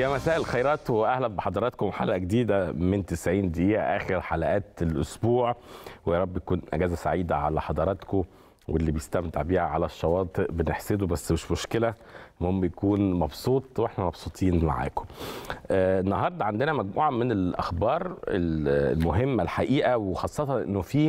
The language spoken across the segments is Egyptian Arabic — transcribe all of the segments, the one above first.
يا مساء الخيرات واهلا بحضراتكم حلقه جديده من 90 دقيقه اخر حلقات الاسبوع ويا رب تكون اجازه سعيده على حضراتكم واللي بيستمتع بيها على الشواطئ بنحسده بس مش مشكله المهم يكون مبسوط واحنا مبسوطين معاكم. آه النهارده عندنا مجموعه من الاخبار المهمه الحقيقه وخاصه انه في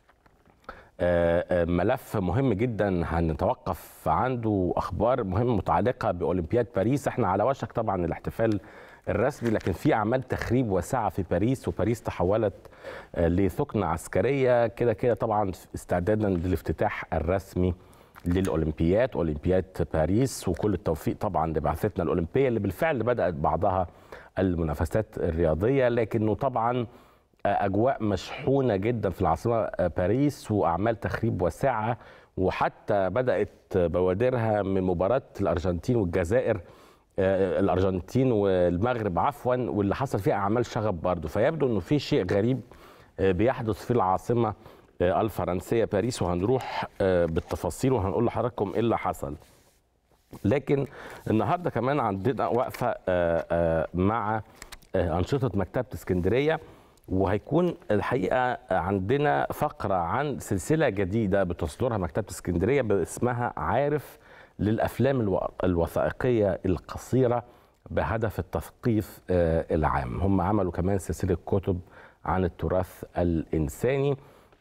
آه ملف مهم جدا هنتوقف عنده اخبار مهمه متعلقه باولمبياد باريس احنا على وشك طبعا الاحتفال الرسمي لكن في اعمال تخريب واسعه في باريس وباريس تحولت آه لثكنه عسكريه كده كده طبعا استعدادا للافتتاح الرسمي للاولمبياد اولمبياد باريس وكل التوفيق طبعا لبعثتنا الاولمبيه اللي بالفعل بدات بعضها المنافسات الرياضيه لكنه طبعا اجواء مشحونه جدا في العاصمه باريس واعمال تخريب واسعه وحتى بدات بوادرها من مباراه الارجنتين والجزائر الارجنتين والمغرب عفوا واللي حصل فيها اعمال شغب برضه فيبدو انه في شيء غريب بيحدث في العاصمه الفرنسيه باريس وهنروح بالتفاصيل وهنقول لحضراتكم ايه اللي حصل لكن النهارده كمان عندنا وقفه مع انشطه مكتبه اسكندريه وهيكون الحقيقه عندنا فقره عن سلسله جديده بتصدرها مكتبه اسكندريه باسمها عارف للافلام الوثائقيه القصيره بهدف التثقيف العام هم عملوا كمان سلسله كتب عن التراث الانساني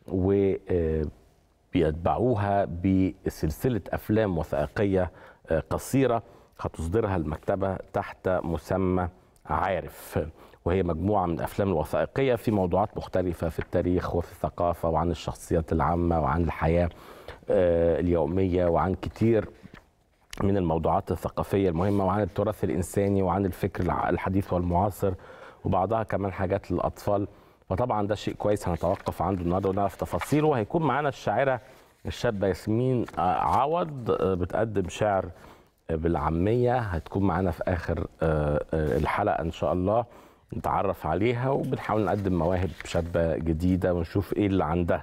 وبيتبعوها بسلسله افلام وثائقيه قصيره هتصدرها المكتبه تحت مسمى عارف وهي مجموعة من الأفلام الوثائقية في موضوعات مختلفة في التاريخ وفي الثقافة وعن الشخصيات العامة وعن الحياة اليومية وعن كتير من الموضوعات الثقافية المهمة وعن التراث الإنساني وعن الفكر الحديث والمعاصر وبعضها كمان حاجات للأطفال فطبعا ده شيء كويس هنتوقف عنده النهارده ونعرف تفاصيله وهيكون معانا الشاعرة الشابة ياسمين عوض بتقدم شعر بالعامية هتكون معانا في آخر الحلقة إن شاء الله نتعرف عليها وبنحاول نقدم مواهب شابة جديدة ونشوف ايه اللي عندها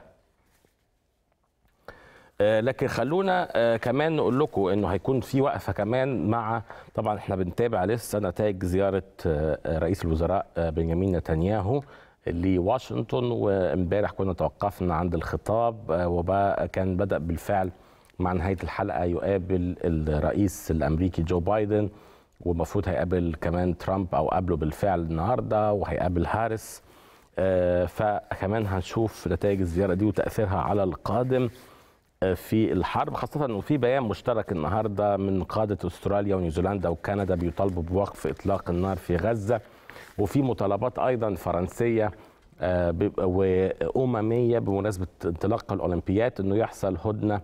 آه لكن خلونا آه كمان نقول لكم انه هيكون في وقفه كمان مع طبعا احنا بنتابع لسه نتائج زياره آه رئيس الوزراء بنيامين نتنياهو لواشنطن وامبارح كنا توقفنا عند الخطاب وبقى كان بدا بالفعل مع نهايه الحلقه يقابل الرئيس الامريكي جو بايدن ومفروض هيقابل كمان ترامب او قابله بالفعل النهارده وهيقابل هارس آه فكمان هنشوف نتائج الزياره دي وتاثيرها على القادم آه في الحرب خاصه انه في بيان مشترك النهارده من قاده استراليا ونيوزيلندا وكندا بيطالبوا بوقف اطلاق النار في غزه وفي مطالبات ايضا فرنسيه آه وامميه بمناسبه انطلاق الاولمبياد انه يحصل هدنه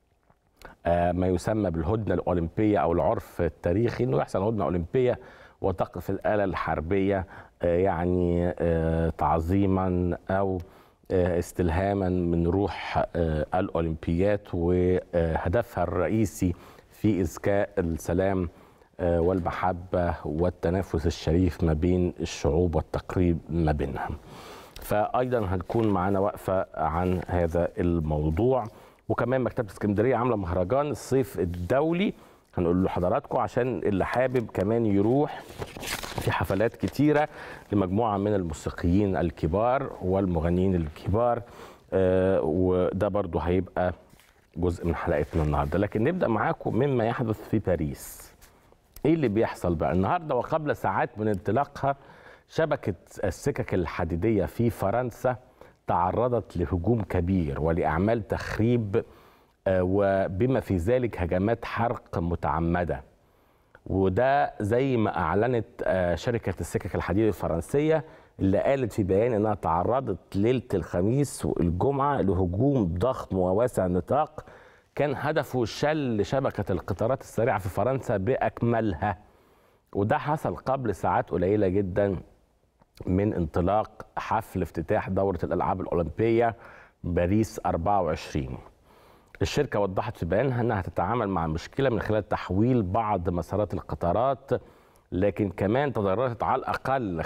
ما يسمى بالهدنه الاولمبيه او العرف التاريخي انه يحصل هدنه اولمبيه وتقف الاله الحربيه يعني تعظيما او استلهاما من روح الاولمبياد وهدفها الرئيسي في اذكاء السلام والمحبه والتنافس الشريف ما بين الشعوب والتقريب ما بينها. فايضا هتكون معنا وقفه عن هذا الموضوع. وكمان مكتبه اسكندريه عامله مهرجان الصيف الدولي هنقول لحضراتكم عشان اللي حابب كمان يروح في حفلات كتيره لمجموعه من الموسيقيين الكبار والمغنيين الكبار آه وده برضو هيبقى جزء من حلقتنا النهارده لكن نبدا معاكم مما يحدث في باريس ايه اللي بيحصل بقى النهارده وقبل ساعات من انطلاقها شبكه السكك الحديديه في فرنسا تعرضت لهجوم كبير ولاعمال تخريب وبما في ذلك هجمات حرق متعمده وده زي ما اعلنت شركه السكك الحديد الفرنسيه اللي قالت في بيان انها تعرضت ليله الخميس والجمعه لهجوم ضخم وواسع النطاق كان هدفه شل شبكه القطارات السريعه في فرنسا باكملها وده حصل قبل ساعات قليله جدا من انطلاق حفل افتتاح دورة الألعاب الأولمبية باريس 24 الشركة وضحت في بيانها أنها تتعامل مع المشكلة من خلال تحويل بعض مسارات القطارات لكن كمان تضررت على الأقل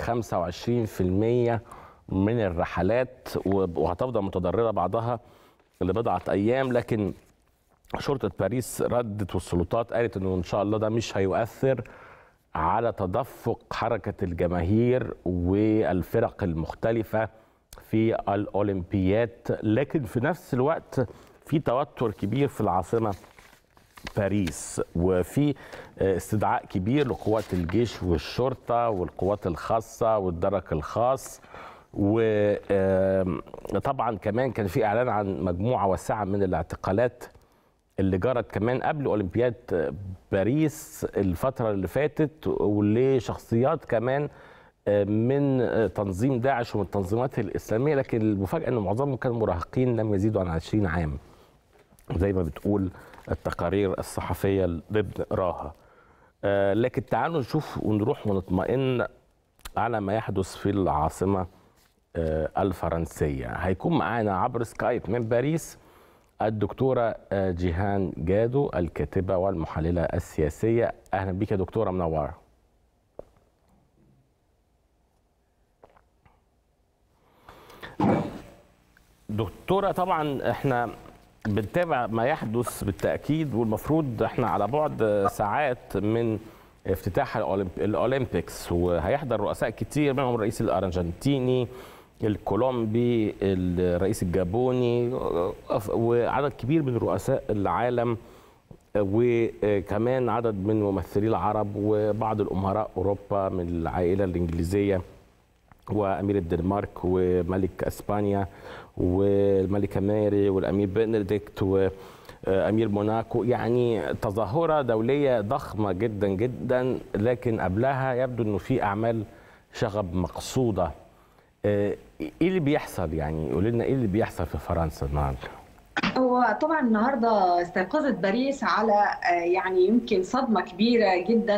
25% من الرحلات وهتفضل متضررة بعضها لبضعة أيام لكن شرطة باريس ردت والسلطات قالت أنه إن شاء الله ده مش هيؤثر على تدفق حركه الجماهير والفرق المختلفه في الاولمبيات لكن في نفس الوقت في توتر كبير في العاصمه باريس وفي استدعاء كبير لقوات الجيش والشرطه والقوات الخاصه والدرك الخاص وطبعا كمان كان في اعلان عن مجموعه واسعه من الاعتقالات اللي جرت كمان قبل اولمبياد باريس الفتره اللي فاتت ولشخصيات كمان من تنظيم داعش ومن التنظيمات الاسلاميه لكن المفاجاه ان معظمهم كانوا مراهقين لم يزيدوا عن 20 عام زي ما بتقول التقارير الصحفيه اللي بنقراها لكن تعالوا نشوف ونروح ونطمئن على ما يحدث في العاصمه الفرنسيه هيكون معانا عبر سكايب من باريس الدكتوره جيهان جادو الكاتبه والمحلله السياسيه اهلا بك يا دكتوره منوره دكتوره طبعا احنا بنتابع ما يحدث بالتاكيد والمفروض احنا على بعد ساعات من افتتاح الاولمبيكس وهيحضر رؤساء كتير منهم الرئيس الارجنتيني الكولومبي الرئيس الجابوني وعدد كبير من رؤساء العالم وكمان عدد من ممثلي العرب وبعض الامراء اوروبا من العائله الانجليزيه وامير الدنمارك وملك اسبانيا والملكه ماري والامير بنديكت وامير موناكو يعني تظاهره دوليه ضخمه جدا جدا لكن قبلها يبدو انه في اعمال شغب مقصوده ايه اللي بيحصل يعني قولي لنا ايه اللي بيحصل في فرنسا النهارده هو طبعا النهارده استيقظت باريس على يعني يمكن صدمه كبيره جدا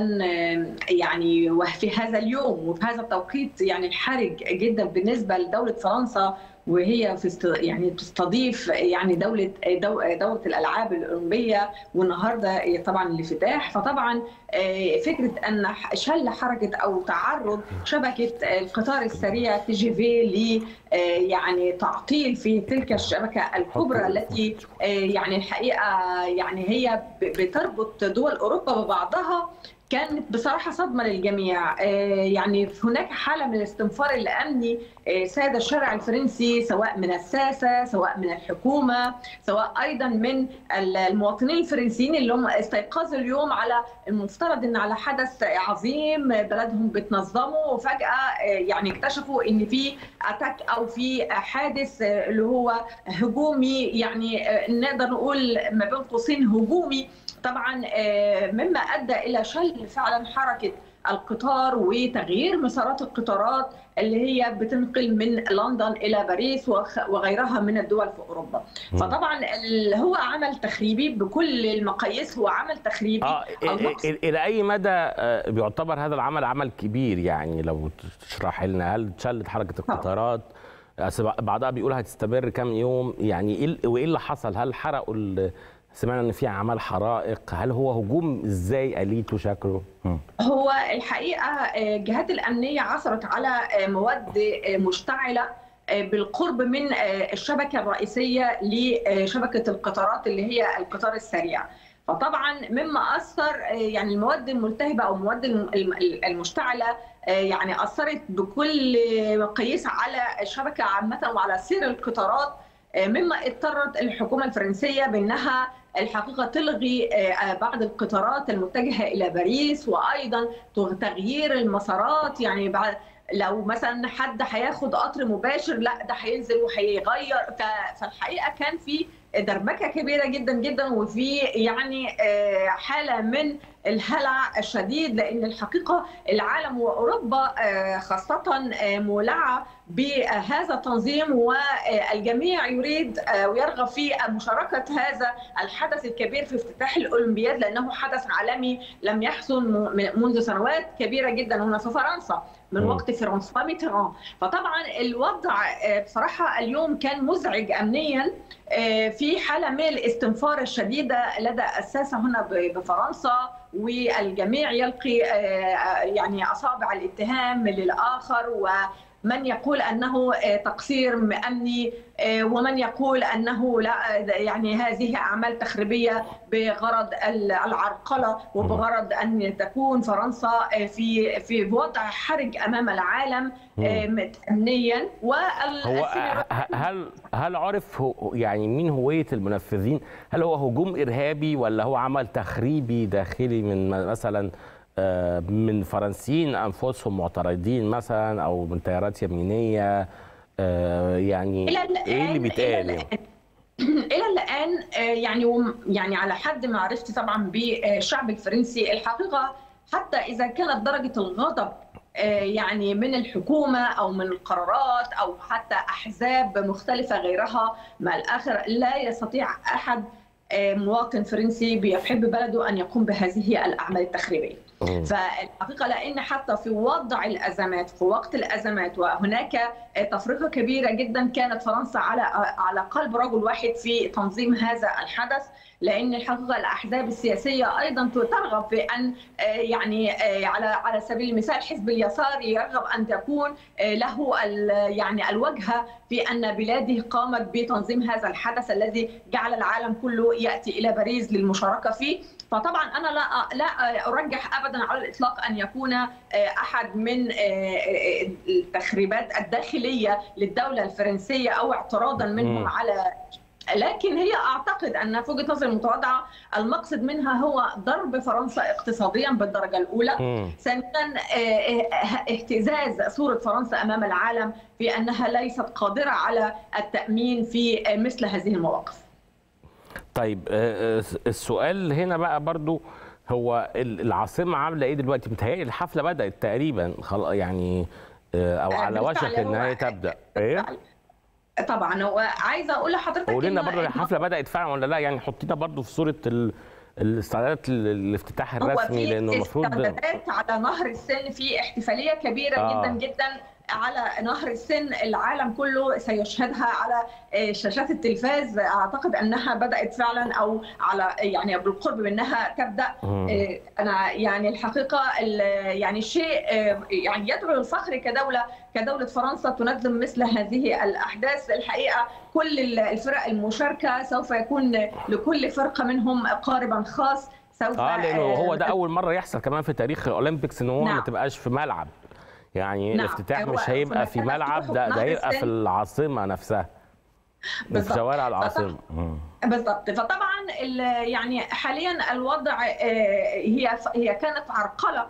يعني وفي هذا اليوم وفي هذا التوقيت يعني الحرج جدا بالنسبه لدوله فرنسا وهي في است... يعني تستضيف يعني دوله دو... دوله الالعاب الاولمبيه والنهارده طبعا الافتتاح فطبعا فكره ان شل حركه او تعرض شبكه القطار السريع تي جي في ل يعني تعطيل في تلك الشبكه الكبرى التي يعني الحقيقه يعني هي بتربط دول اوروبا ببعضها كانت بصراحه صدمه للجميع يعني هناك حاله من الاستنفار الامني ساد الشارع الفرنسي سواء من الساسه سواء من الحكومه سواء ايضا من المواطنين الفرنسيين اللي هم استيقظوا اليوم على المفترض ان على حدث عظيم بلدهم بتنظمه وفجاه يعني اكتشفوا ان في اتاك او في حادث اللي هو هجومي يعني نقدر نقول ما بين قوسين هجومي طبعا مما ادى الى شل فعلا حركه القطار وتغيير مسارات القطارات اللي هي بتنقل من لندن الى باريس وغيرها من الدول في اوروبا م. فطبعا هو عمل تخريبي بكل المقاييس هو عمل تخريبي آه الى اي مدى بيعتبر هذا العمل عمل كبير يعني لو تشرح لنا هل شلت حركه القطارات بعضها بيقول هتستمر كام يوم يعني ايه وايه اللي حصل هل حرقوا سمعنا ان في اعمال حرائق هل هو هجوم ازاي اليته شكله هو الحقيقه الجهات الامنيه عثرت على مواد مشتعله بالقرب من الشبكه الرئيسيه لشبكه القطارات اللي هي القطار السريع فطبعا مما اثر يعني المواد الملتهبه او المواد المشتعله يعني اثرت بكل مقاييس على الشبكه عامه وعلى سير القطارات مما اضطرت الحكومه الفرنسيه بانها الحقيقه تلغي بعض القطارات المتجهه الى باريس وايضا تغيير المسارات يعني بعد لو مثلا حد هياخد قطر مباشر لا ده هينزل وهيغير فالحقيقه كان في دربكه كبيره جدا جدا وفي يعني حاله من الهلع الشديد لان الحقيقه العالم واوروبا خاصه مولعه بهذا التنظيم والجميع يريد ويرغب في مشاركه هذا الحدث الكبير في افتتاح الاولمبياد لانه حدث عالمي لم يحصل منذ سنوات كبيره جدا هنا في فرنسا من وقت فرانسوا ميتران فطبعا الوضع بصراحه اليوم كان مزعج امنيا في حاله من الاستنفار الشديده لدى الساسه هنا بفرنسا والجميع يلقي يعني اصابع الاتهام للاخر و من يقول انه تقصير امني ومن يقول انه لا يعني هذه اعمال تخريبيه بغرض العرقله وبغرض ان تكون فرنسا في في وضع حرج امام العالم امنيا هو هل هل عرف يعني مين هويه المنفذين؟ هل هو هجوم ارهابي ولا هو عمل تخريبي داخلي من مثلا من فرنسيين انفسهم معترضين مثلا او من تيارات يمينيه يعني ايه اللي بيتقال يعني؟ الى الان يعني يعني على حد معرفتي طبعا بالشعب الفرنسي الحقيقه حتى اذا كانت درجه الغضب يعني من الحكومه او من القرارات او حتى احزاب مختلفه غيرها مع الاخر لا يستطيع احد مواطن فرنسي بيحب بلده ان يقوم بهذه الاعمال التخريبيه. فالحقيقه لان حتى في وضع الازمات في وقت الازمات وهناك تفرقه كبيره جدا كانت فرنسا على على قلب رجل واحد في تنظيم هذا الحدث لان الحقيقه الاحزاب السياسيه ايضا ترغب في ان يعني على على سبيل المثال حزب اليسار يرغب ان تكون له يعني الوجهه في ان بلاده قامت بتنظيم هذا الحدث الذي جعل العالم كله ياتي الى باريس للمشاركه فيه فطبعا انا لا لا ارجح ابدا على الاطلاق ان يكون احد من التخريبات الداخليه للدوله الفرنسيه او اعتراضا منهم على لكن هي اعتقد ان في وجهه نظري المتواضعه المقصد منها هو ضرب فرنسا اقتصاديا بالدرجه الاولى ثانيا اهتزاز صوره فرنسا امام العالم في انها ليست قادره على التامين في مثل هذه المواقف طيب السؤال هنا بقى برضو هو العاصمه عامله ايه دلوقتي متهيألي الحفله بدات تقريبا يعني او على وشك ان هي تبدا ايه طبعا هو عايزه اقول لحضرتك قول لنا برضه الحفله بدات فعلا ولا لا يعني حطينا برضه في صوره الاستعدادات الافتتاح الرسمي لانه المفروض استعدادات على نهر السن في احتفاليه كبيره آه. جدا جدا على نهر السن العالم كله سيشهدها على شاشات التلفاز اعتقد انها بدات فعلا او على يعني بالقرب منها تبدا انا يعني الحقيقه يعني شيء يعني يدعو للفخر كدوله كدوله فرنسا تنظم مثل هذه الاحداث الحقيقه كل الفرق المشاركه سوف يكون لكل فرقه منهم قاربا خاص سوف اه لانه هو ده اول مره يحصل كمان في تاريخ الاولمبيكس ان هو نعم. ما تبقاش في ملعب يعني نعم. الافتتاح مش هيبقى في ملعب ده ده هيبقى في العاصمه نفسها في شوارع العاصمه بالضبط فطبعا يعني حاليا الوضع هي هي كانت عرقله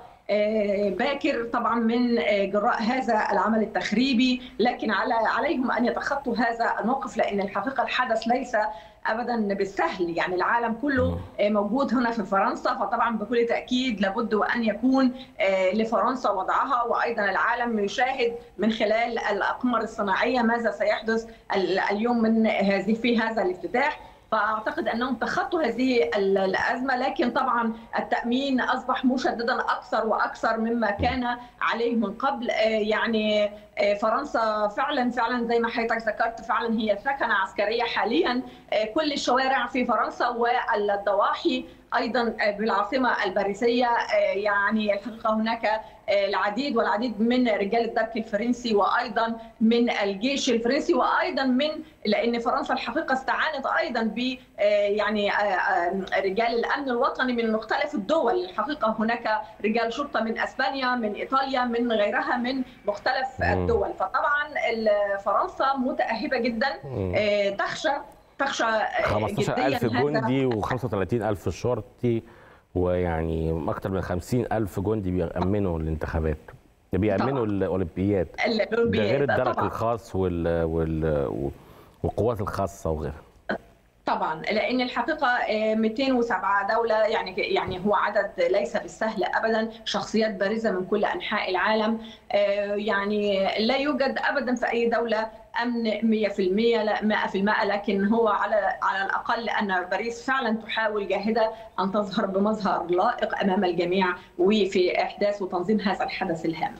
باكر طبعا من جراء هذا العمل التخريبي لكن على عليهم ان يتخطوا هذا الموقف لان الحقيقه الحدث ليس ابدا بالسهل يعني العالم كله موجود هنا في فرنسا فطبعا بكل تاكيد لابد وان يكون لفرنسا وضعها وايضا العالم يشاهد من خلال الاقمار الصناعيه ماذا سيحدث اليوم من هذه في هذا الافتتاح فاعتقد انهم تخطوا هذه الازمه لكن طبعا التامين اصبح مشددا اكثر واكثر مما كان عليه من قبل يعني فرنسا فعلا فعلا زي ما حضرتك ذكرت فعلا هي ثكنه عسكريه حاليا كل الشوارع في فرنسا والضواحي ايضا بالعاصمه الباريسيه يعني الحقيقه هناك العديد والعديد من رجال الدرك الفرنسي وايضا من الجيش الفرنسي وايضا من لان فرنسا الحقيقه استعانت ايضا ب يعني رجال الامن الوطني من مختلف الدول الحقيقه هناك رجال شرطه من اسبانيا من ايطاليا من غيرها من مختلف الدول فطبعا فرنسا متاهبه جدا تخشى تخشى 15000 جندي و35000 شرطي ويعني اكثر من 50000 جندي بيأمنوا الانتخابات بيأمنوا الاولمبياد ده غير الدرك الخاص وال... وال... والقوات الخاصه وغيرها طبعا لان الحقيقه 207 دوله يعني يعني هو عدد ليس بالسهل ابدا شخصيات بارزه من كل انحاء العالم يعني لا يوجد ابدا في اي دوله امن 100% لا 100% لكن هو على على الاقل ان باريس فعلا تحاول جاهده ان تظهر بمظهر لائق امام الجميع وفي احداث وتنظيم هذا الحدث الهام.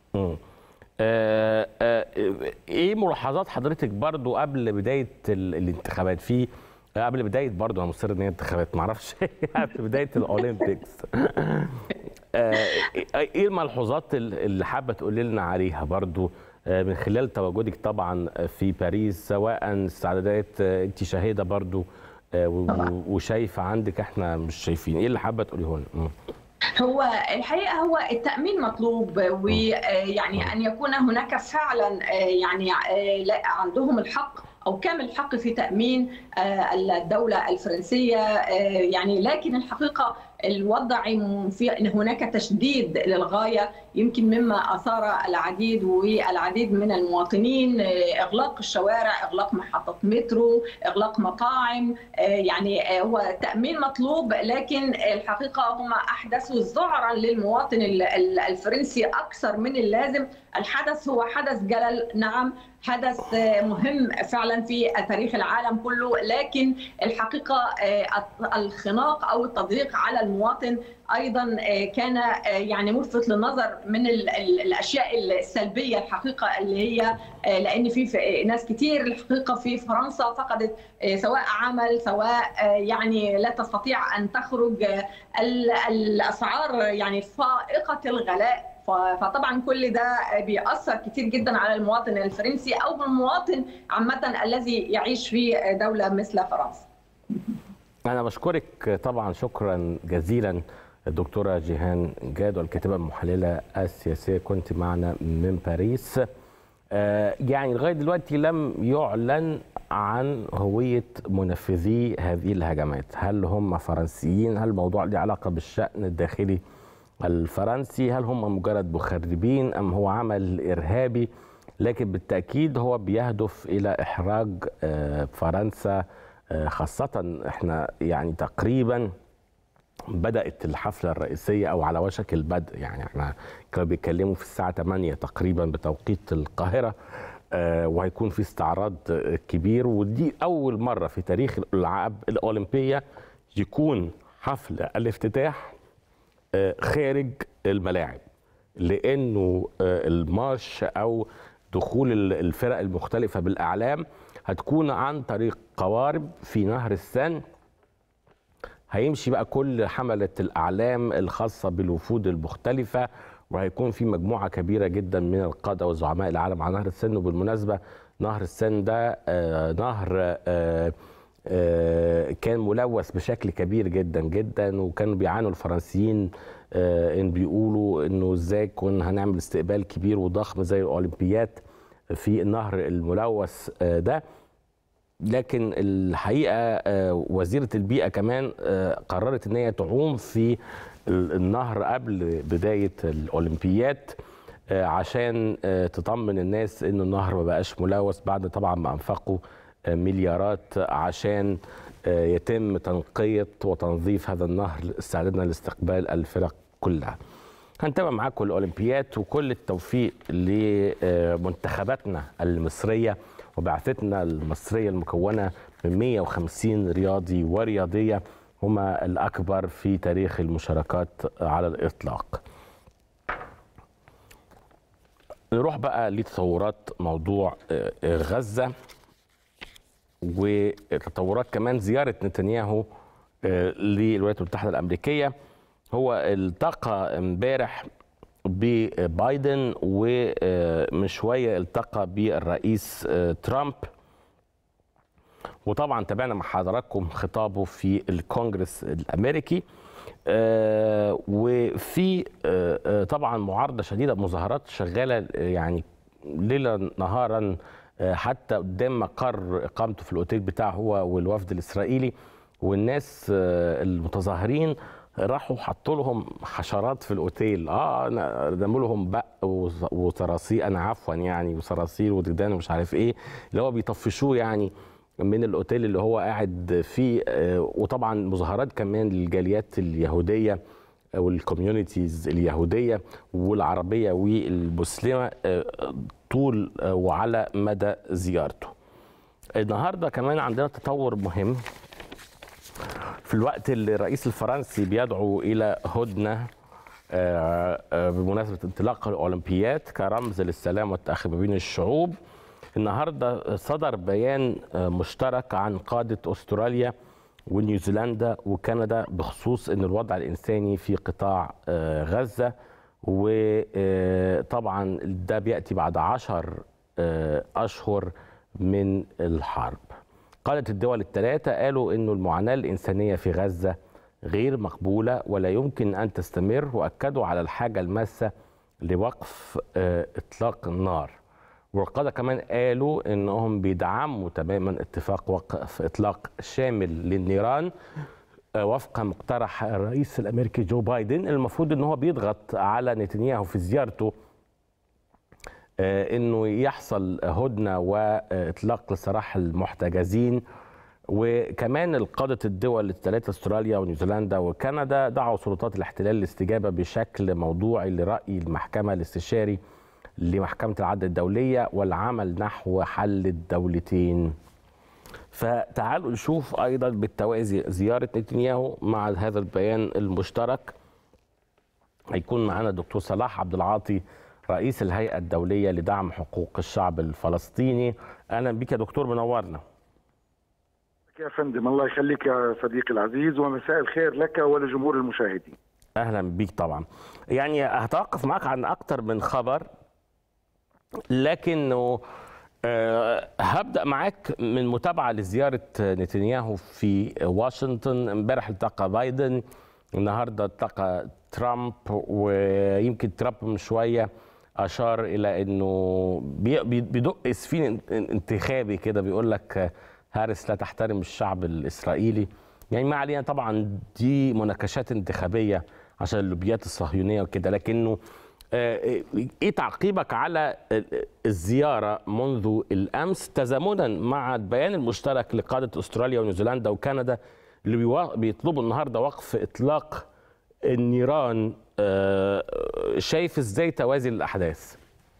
آه آه ايه ملاحظات حضرتك برضو قبل بدايه الانتخابات في قبل بدايه برضه انا مصر ان هي انتخابات ما اعرفش قبل بدايه الاولمبيكس آه ايه الملحوظات اللي حابه تقولي لنا عليها برضه من خلال تواجدك طبعا في باريس سواء استعدادات انت شاهده برضو وشايفه عندك احنا مش شايفين ايه اللي حابه تقوليه لنا هو الحقيقه هو التامين مطلوب ويعني ان يكون هناك فعلا يعني عندهم الحق او كامل الحق في تامين الدوله الفرنسيه يعني لكن الحقيقه الوضع في ان هناك تشديد للغايه يمكن مما اثار العديد والعديد من المواطنين اغلاق الشوارع اغلاق محطه مترو اغلاق مطاعم يعني هو تامين مطلوب لكن الحقيقه هم احدثوا ذعرا للمواطن الفرنسي اكثر من اللازم الحدث هو حدث جلل نعم حدث مهم فعلا في تاريخ العالم كله لكن الحقيقه الخناق او التضييق على المواطن ايضا كان يعني ملفت للنظر من الاشياء السلبيه الحقيقه اللي هي لان في ناس كتير الحقيقه في فرنسا فقدت سواء عمل سواء يعني لا تستطيع ان تخرج الاسعار يعني فائقه الغلاء فطبعا كل ده بيأثر كتير جدا على المواطن الفرنسي او المواطن عامه الذي يعيش في دوله مثل فرنسا. انا بشكرك طبعا شكرا جزيلا الدكتوره جيهان جاد والكاتبه المحلله السياسيه كنت معنا من باريس. يعني لغايه دلوقتي لم يعلن عن هويه منفذي هذه الهجمات، هل هم فرنسيين؟ هل الموضوع له علاقه بالشان الداخلي الفرنسي هل هم مجرد مخربين ام هو عمل ارهابي لكن بالتاكيد هو بيهدف الى احراج فرنسا خاصه احنا يعني تقريبا بدات الحفله الرئيسيه او على وشك البدء يعني احنا كانوا بيتكلموا في الساعه 8 تقريبا بتوقيت القاهره وهيكون في استعراض كبير ودي اول مره في تاريخ الالعاب الاولمبيه يكون حفل الافتتاح خارج الملاعب لانه المارش او دخول الفرق المختلفه بالاعلام هتكون عن طريق قوارب في نهر السن هيمشي بقى كل حمله الاعلام الخاصه بالوفود المختلفه وهيكون في مجموعه كبيره جدا من القاده وزعماء العالم على نهر السن وبالمناسبه نهر السن ده نهر كان ملوث بشكل كبير جدا جدا وكانوا بيعانوا الفرنسيين ان بيقولوا انه ازاي كنا هنعمل استقبال كبير وضخم زي الاولمبيات في النهر الملوث ده لكن الحقيقه وزيره البيئه كمان قررت ان هي تعوم في النهر قبل بدايه الاولمبيات عشان تطمن الناس ان النهر ما بقاش ملوث بعد طبعا ما انفقوا مليارات عشان يتم تنقية وتنظيف هذا النهر استعدادنا لاستقبال الفرق كلها هنتابع معاكم الأولمبيات وكل التوفيق لمنتخباتنا المصرية وبعثتنا المصرية المكونة من 150 رياضي ورياضية هما الأكبر في تاريخ المشاركات على الإطلاق نروح بقى لتطورات موضوع غزة وتطورات كمان زيارة نتنياهو للولايات المتحدة الأمريكية هو التقى امبارح ببايدن ومن شوية التقى بالرئيس ترامب وطبعا تابعنا مع حضراتكم خطابه في الكونجرس الأمريكي وفي طبعا معارضة شديدة مظاهرات شغالة يعني ليلا نهارا حتى قدام مقر اقامته في الاوتيل بتاعه هو والوفد الاسرائيلي والناس المتظاهرين راحوا حطوا لهم حشرات في الاوتيل اه رموا لهم بق وصراصير انا عفوا يعني وصراصير وديدان ومش عارف ايه اللي هو بيطفشوه يعني من الاوتيل اللي هو قاعد فيه وطبعا مظاهرات كمان للجاليات اليهوديه والكوميونيتيز اليهوديه والعربيه والمسلمه طول وعلى مدى زيارته. النهارده كمان عندنا تطور مهم في الوقت اللي الرئيس الفرنسي بيدعو الى هدنه بمناسبه انطلاق الاولمبيات كرمز للسلام والتاخي ما بين الشعوب. النهارده صدر بيان مشترك عن قاده استراليا ونيوزيلندا وكندا بخصوص ان الوضع الانساني في قطاع غزه وطبعا ده بيأتي بعد عشر أشهر من الحرب قالت الدول الثلاثة قالوا أنه المعاناة الإنسانية في غزة غير مقبولة ولا يمكن أن تستمر وأكدوا على الحاجة الماسة لوقف إطلاق النار والقادة كمان قالوا أنهم بيدعموا تماما اتفاق وقف إطلاق شامل للنيران وفق مقترح الرئيس الامريكي جو بايدن المفروض ان هو بيضغط على نتنياهو في زيارته انه يحصل هدنه واطلاق لسراح المحتجزين وكمان القادة الدول الثلاثة استراليا ونيوزيلندا وكندا دعوا سلطات الاحتلال للاستجابة بشكل موضوعي لرأي المحكمة الاستشاري لمحكمة العدل الدولية والعمل نحو حل الدولتين فتعالوا نشوف ايضا بالتوازي زياره نتنياهو مع هذا البيان المشترك هيكون معنا الدكتور صلاح عبد العاطي رئيس الهيئه الدوليه لدعم حقوق الشعب الفلسطيني اهلا بك يا دكتور منورنا يا فندم الله يخليك يا صديقي العزيز ومساء الخير لك ولجمهور المشاهدين اهلا بيك طبعا يعني هتوقف معك عن اكثر من خبر لكنه أه هبدا معاك من متابعه لزياره نتنياهو في واشنطن امبارح التقى بايدن النهارده التقى ترامب ويمكن ترامب من شويه اشار الى انه بيدق اسفين انتخابي كده بيقول لك هارس لا تحترم الشعب الاسرائيلي يعني ما علينا طبعا دي مناقشات انتخابيه عشان اللوبيات الصهيونيه وكده لكنه ايه تعقيبك على الزياره منذ الامس تزامنا مع البيان المشترك لقاده استراليا ونيوزيلندا وكندا اللي بيطلبوا النهارده وقف اطلاق النيران شايف ازاي توازي الاحداث؟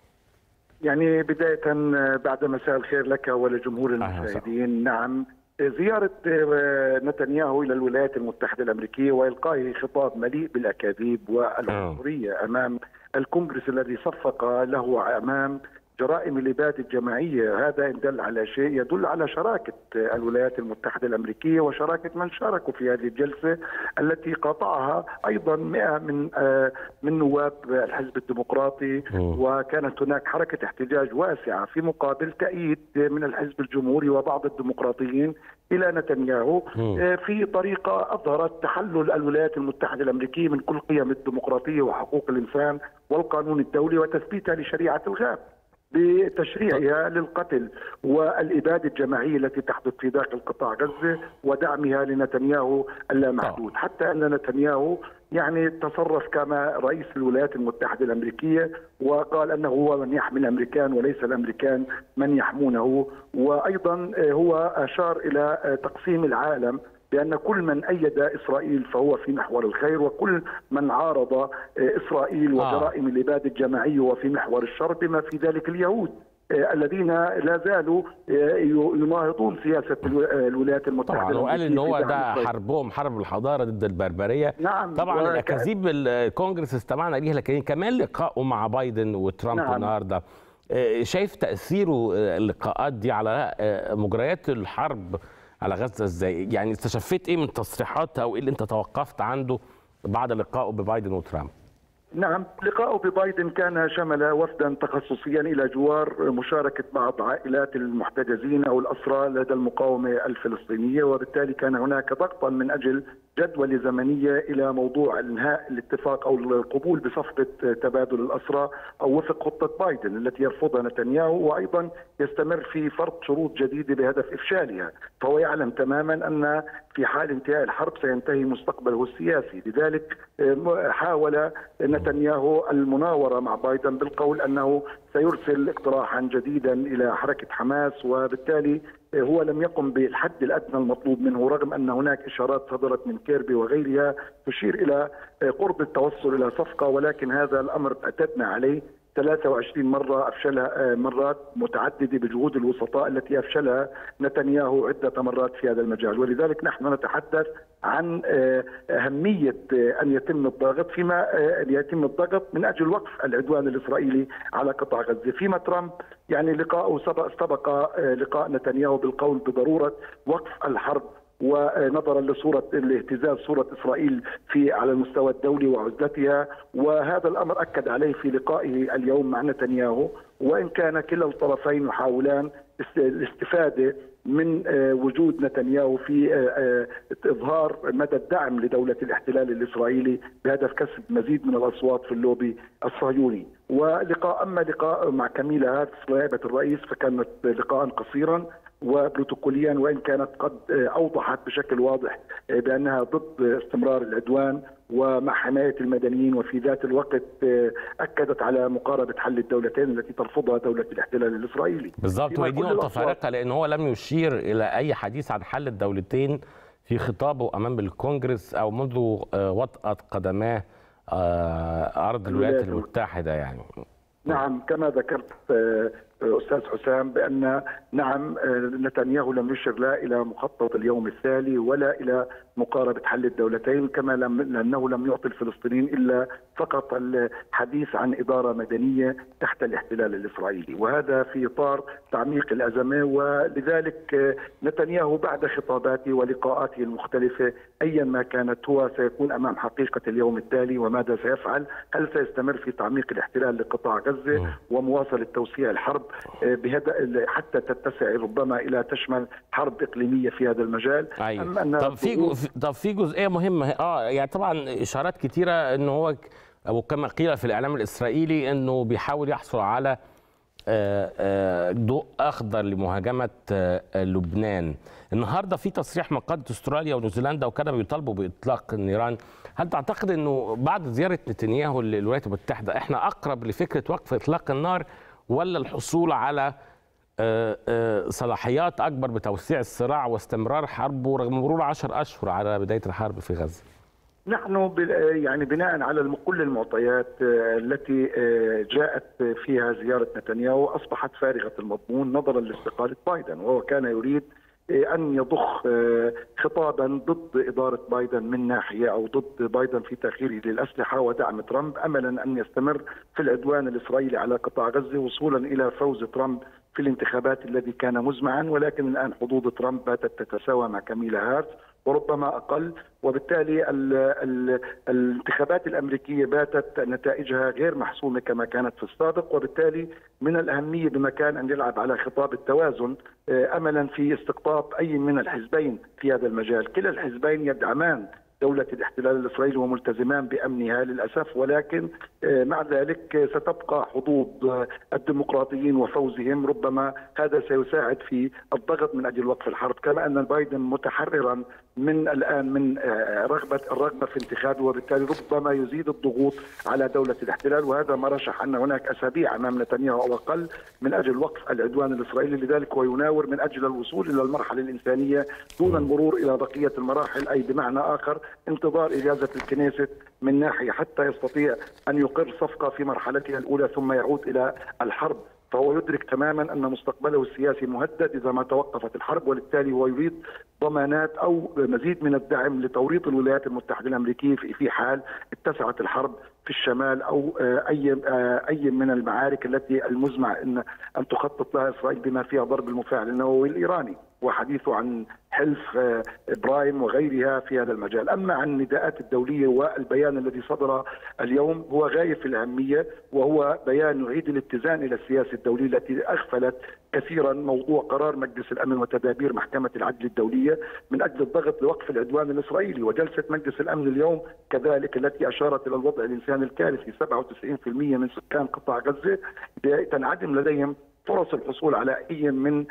يعني بدايه بعد مساء الخير لك ولجمهور المشاهدين نعم زيارة نتنياهو إلى الولايات المتحدة الأمريكية وإلقائه خطاب مليء بالأكاذيب والعنصرية أمام الكونغرس الذي صفق له أمام جرائم الإبادة الجماعية هذا إن دل على شيء يدل على شراكة الولايات المتحدة الأمريكية وشراكة من شاركوا في هذه الجلسة التي قاطعها أيضا 100 من من نواب الحزب الديمقراطي وكانت هناك حركة احتجاج واسعة في مقابل تأييد من الحزب الجمهوري وبعض الديمقراطيين إلى نتنياهو في طريقة أظهرت تحلل الولايات المتحدة الأمريكية من كل قيم الديمقراطية وحقوق الإنسان والقانون الدولي وتثبيتها لشريعة الغاب بتشريعها للقتل والإبادة الجماعية التي تحدث في داخل قطاع غزة ودعمها لنتنياهو اللامحدود حتى أن نتنياهو يعني تصرف كما رئيس الولايات المتحدة الأمريكية وقال أنه هو من يحمي الأمريكان وليس الأمريكان من يحمونه وأيضا هو أشار إلى تقسيم العالم بأن كل من أيد إسرائيل فهو في محور الخير وكل من عارض إسرائيل وجرائم الإبادة الجماعية وفي محور الشر بما في ذلك اليهود الذين لا زالوا يناهضون سياسه الولايات المتحده طبعا وقال ان هو ده حربهم حرب الحضاره ضد البربريه نعم طبعا الاكاذيب الكونجرس استمعنا ليها لكن كمان لقائه مع بايدن وترامب نعم. النهارده شايف تاثيره اللقاءات دي على مجريات الحرب على غزه ازاي؟ يعني استشفيت ايه من تصريحات او ايه اللي انت توقفت عنده بعد لقائه ببايدن وترامب؟ نعم لقاؤه ببايدن كان شمل وفدا تخصصيا الى جوار مشاركه بعض عائلات المحتجزين او الاسرى لدى المقاومه الفلسطينيه وبالتالي كان هناك ضغطا من اجل جدولة زمنية إلى موضوع إنهاء الاتفاق أو القبول بصفقة تبادل الأسرى أو وفق خطة بايدن التي يرفضها نتنياهو وأيضا يستمر في فرض شروط جديدة بهدف إفشالها فهو يعلم تماما أن في حال انتهاء الحرب سينتهي مستقبله السياسي لذلك حاول نتنياهو المناورة مع بايدن بالقول أنه سيرسل اقتراحا جديدا إلى حركة حماس وبالتالي هو لم يقم بالحد الادنى المطلوب منه رغم ان هناك اشارات صدرت من كيربي وغيرها تشير الى قرب التوصل الى صفقه ولكن هذا الامر اعتدنا عليه 23 مرة أفشلها مرات متعددة بجهود الوسطاء التي أفشلها نتنياهو عدة مرات في هذا المجال ولذلك نحن نتحدث عن أهمية أن يتم الضغط فيما يتم الضغط من أجل وقف العدوان الإسرائيلي على قطاع غزة فيما ترامب يعني لقاءه سبق, سبق لقاء نتنياهو بالقول بضرورة وقف الحرب ونظرا لصوره لاهتزاز صوره اسرائيل في على المستوى الدولي وعزلتها وهذا الامر اكد عليه في لقائه اليوم مع نتنياهو وان كان كلا الطرفين يحاولان الاستفاده من وجود نتنياهو في اظهار مدى الدعم لدوله الاحتلال الاسرائيلي بهدف كسب مزيد من الاصوات في اللوبي الصهيوني ولقاء اما لقاء مع كاميلا هارتس نائبه الرئيس فكانت لقاء قصيرا وبروتوكوليا وان كانت قد اوضحت بشكل واضح بانها ضد استمرار العدوان ومع حمايه المدنيين وفي ذات الوقت اكدت على مقاربه حل الدولتين التي ترفضها دوله الاحتلال الاسرائيلي. بالضبط وهي دي نقطه فارقه لان هو لم يشير الى اي حديث عن حل الدولتين في خطابه امام الكونجرس او منذ وطأة قدماه ارض الولايات المتحده يعني. نعم كما ذكرت استاذ حسام بان نعم نتنياهو لم يشر لا الى مخطط اليوم التالي ولا الى مقاربه حل الدولتين كما لم لانه لم يعطي الفلسطينيين الا فقط الحديث عن اداره مدنيه تحت الاحتلال الاسرائيلي وهذا في اطار تعميق الازمه ولذلك نتنياهو بعد خطاباته ولقاءاته المختلفه ايا ما كانت هو سيكون امام حقيقه اليوم التالي وماذا سيفعل هل سيستمر في تعميق الاحتلال لقطاع غزه ومواصله توسيع الحرب بهذا حتى تتسع ربما الى تشمل حرب اقليميه في هذا المجال أيوة. أم أن طب في طب في جزئيه مهمه اه يعني طبعا اشارات كثيره انه هو او كما قيل في الاعلام الاسرائيلي انه بيحاول يحصل على ضوء اخضر لمهاجمه لبنان النهارده في تصريح من قاده استراليا ونيوزيلندا وكانوا بيطالبوا باطلاق النيران هل تعتقد انه بعد زياره نتنياهو للولايات المتحده احنا اقرب لفكره وقف اطلاق النار ولا الحصول على صلاحيات اكبر بتوسيع الصراع واستمرار حربه رغم مرور 10 اشهر على بدايه الحرب في غزه؟ نحن يعني بناء على كل المعطيات التي جاءت فيها زياره نتنياهو اصبحت فارغه المضمون نظرا لاستقاله بايدن وهو كان يريد ان يضخ خطابا ضد اداره بايدن من ناحيه او ضد بايدن في تاخيره للاسلحه ودعم ترامب املا ان يستمر في العدوان الاسرائيلي على قطاع غزه وصولا الى فوز ترامب في الانتخابات الذي كان مزمعا ولكن الان حظوظ ترامب باتت تتساوى مع كاميلا هارتس وربما اقل وبالتالي ال ال الانتخابات الامريكيه باتت نتائجها غير محسومه كما كانت في السابق وبالتالي من الاهميه بمكان ان يلعب على خطاب التوازن املا في استقطاب اي من الحزبين في هذا المجال، كلا الحزبين يدعمان دولة الاحتلال الإسرائيلي وملتزمان بأمنها للأسف ولكن مع ذلك ستبقى حظوظ الديمقراطيين وفوزهم ربما هذا سيساعد في الضغط من أجل وقف الحرب كما أن بايدن متحررا من الآن من رغبة الرغبة في انتخابه وبالتالي ربما يزيد الضغوط على دولة الاحتلال وهذا ما رشح أن هناك أسابيع أمام نتنياهو أو أقل من أجل وقف العدوان الإسرائيلي لذلك هو يناور من أجل الوصول إلى المرحلة الإنسانية دون المرور إلى بقية المراحل أي بمعنى آخر انتظار إجازة الكنيست من ناحية حتى يستطيع أن يقر صفقة في مرحلتها الأولى ثم يعود إلى الحرب فهو يدرك تماما ان مستقبله السياسي مهدد اذا ما توقفت الحرب وبالتالي هو يريد ضمانات او مزيد من الدعم لتوريط الولايات المتحده الامريكيه في حال اتسعت الحرب في الشمال او اي اي من المعارك التي المزمع ان ان تخطط لها اسرائيل بما فيها ضرب المفاعل النووي الايراني وحديثه عن حلف ابراهيم وغيرها في هذا المجال، اما عن النداءات الدوليه والبيان الذي صدر اليوم هو غايه في الاهميه وهو بيان يعيد الاتزان الى السياسه الدوليه التي اغفلت كثيرا موضوع قرار مجلس الامن وتدابير محكمه العدل الدوليه من اجل الضغط لوقف العدوان الاسرائيلي وجلسه مجلس الامن اليوم كذلك التي اشارت الى الوضع الانساني الكارثي 97% من سكان قطاع غزه تنعدم لديهم فرص الحصول على اي من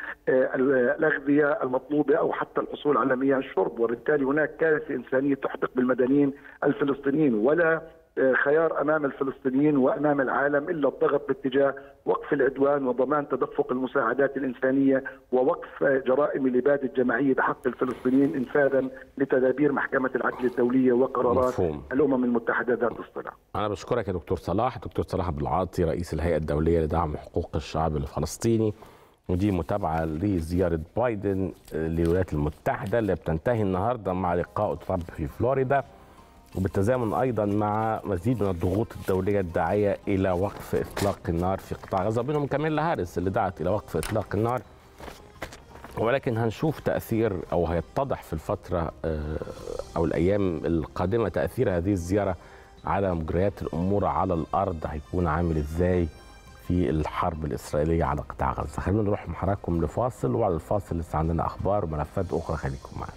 الاغذيه المطلوبه او حتى الحصول على مياه الشرب وبالتالي هناك كارثه انسانيه تحدق بالمدنيين الفلسطينيين ولا خيار امام الفلسطينيين وامام العالم الا الضغط باتجاه وقف العدوان وضمان تدفق المساعدات الانسانيه ووقف جرائم الاباده الجماعيه بحق الفلسطينيين انفاذا لتدابير محكمه العدل الدوليه وقرارات مفهوم. الامم المتحده ذات الصله. انا بشكرك يا دكتور صلاح، دكتور صلاح عبد العاطي رئيس الهيئه الدوليه لدعم حقوق الشعب الفلسطيني ودي متابعه لزياره بايدن للولايات المتحده اللي بتنتهي النهارده مع لقاء ترامب في فلوريدا. وبالتزامن ايضا مع مزيد من الضغوط الدوليه الداعيه الى وقف اطلاق النار في قطاع غزه وبينهم كاميلا هاريس اللي دعت الى وقف اطلاق النار ولكن هنشوف تاثير او هيتضح في الفتره او الايام القادمه تاثير هذه الزياره على مجريات الامور على الارض هيكون عامل ازاي في الحرب الاسرائيليه على قطاع غزه خلينا نروح مع حضراتكم لفاصل وبعد الفاصل لسه عندنا اخبار وملفات اخرى خليكم معنا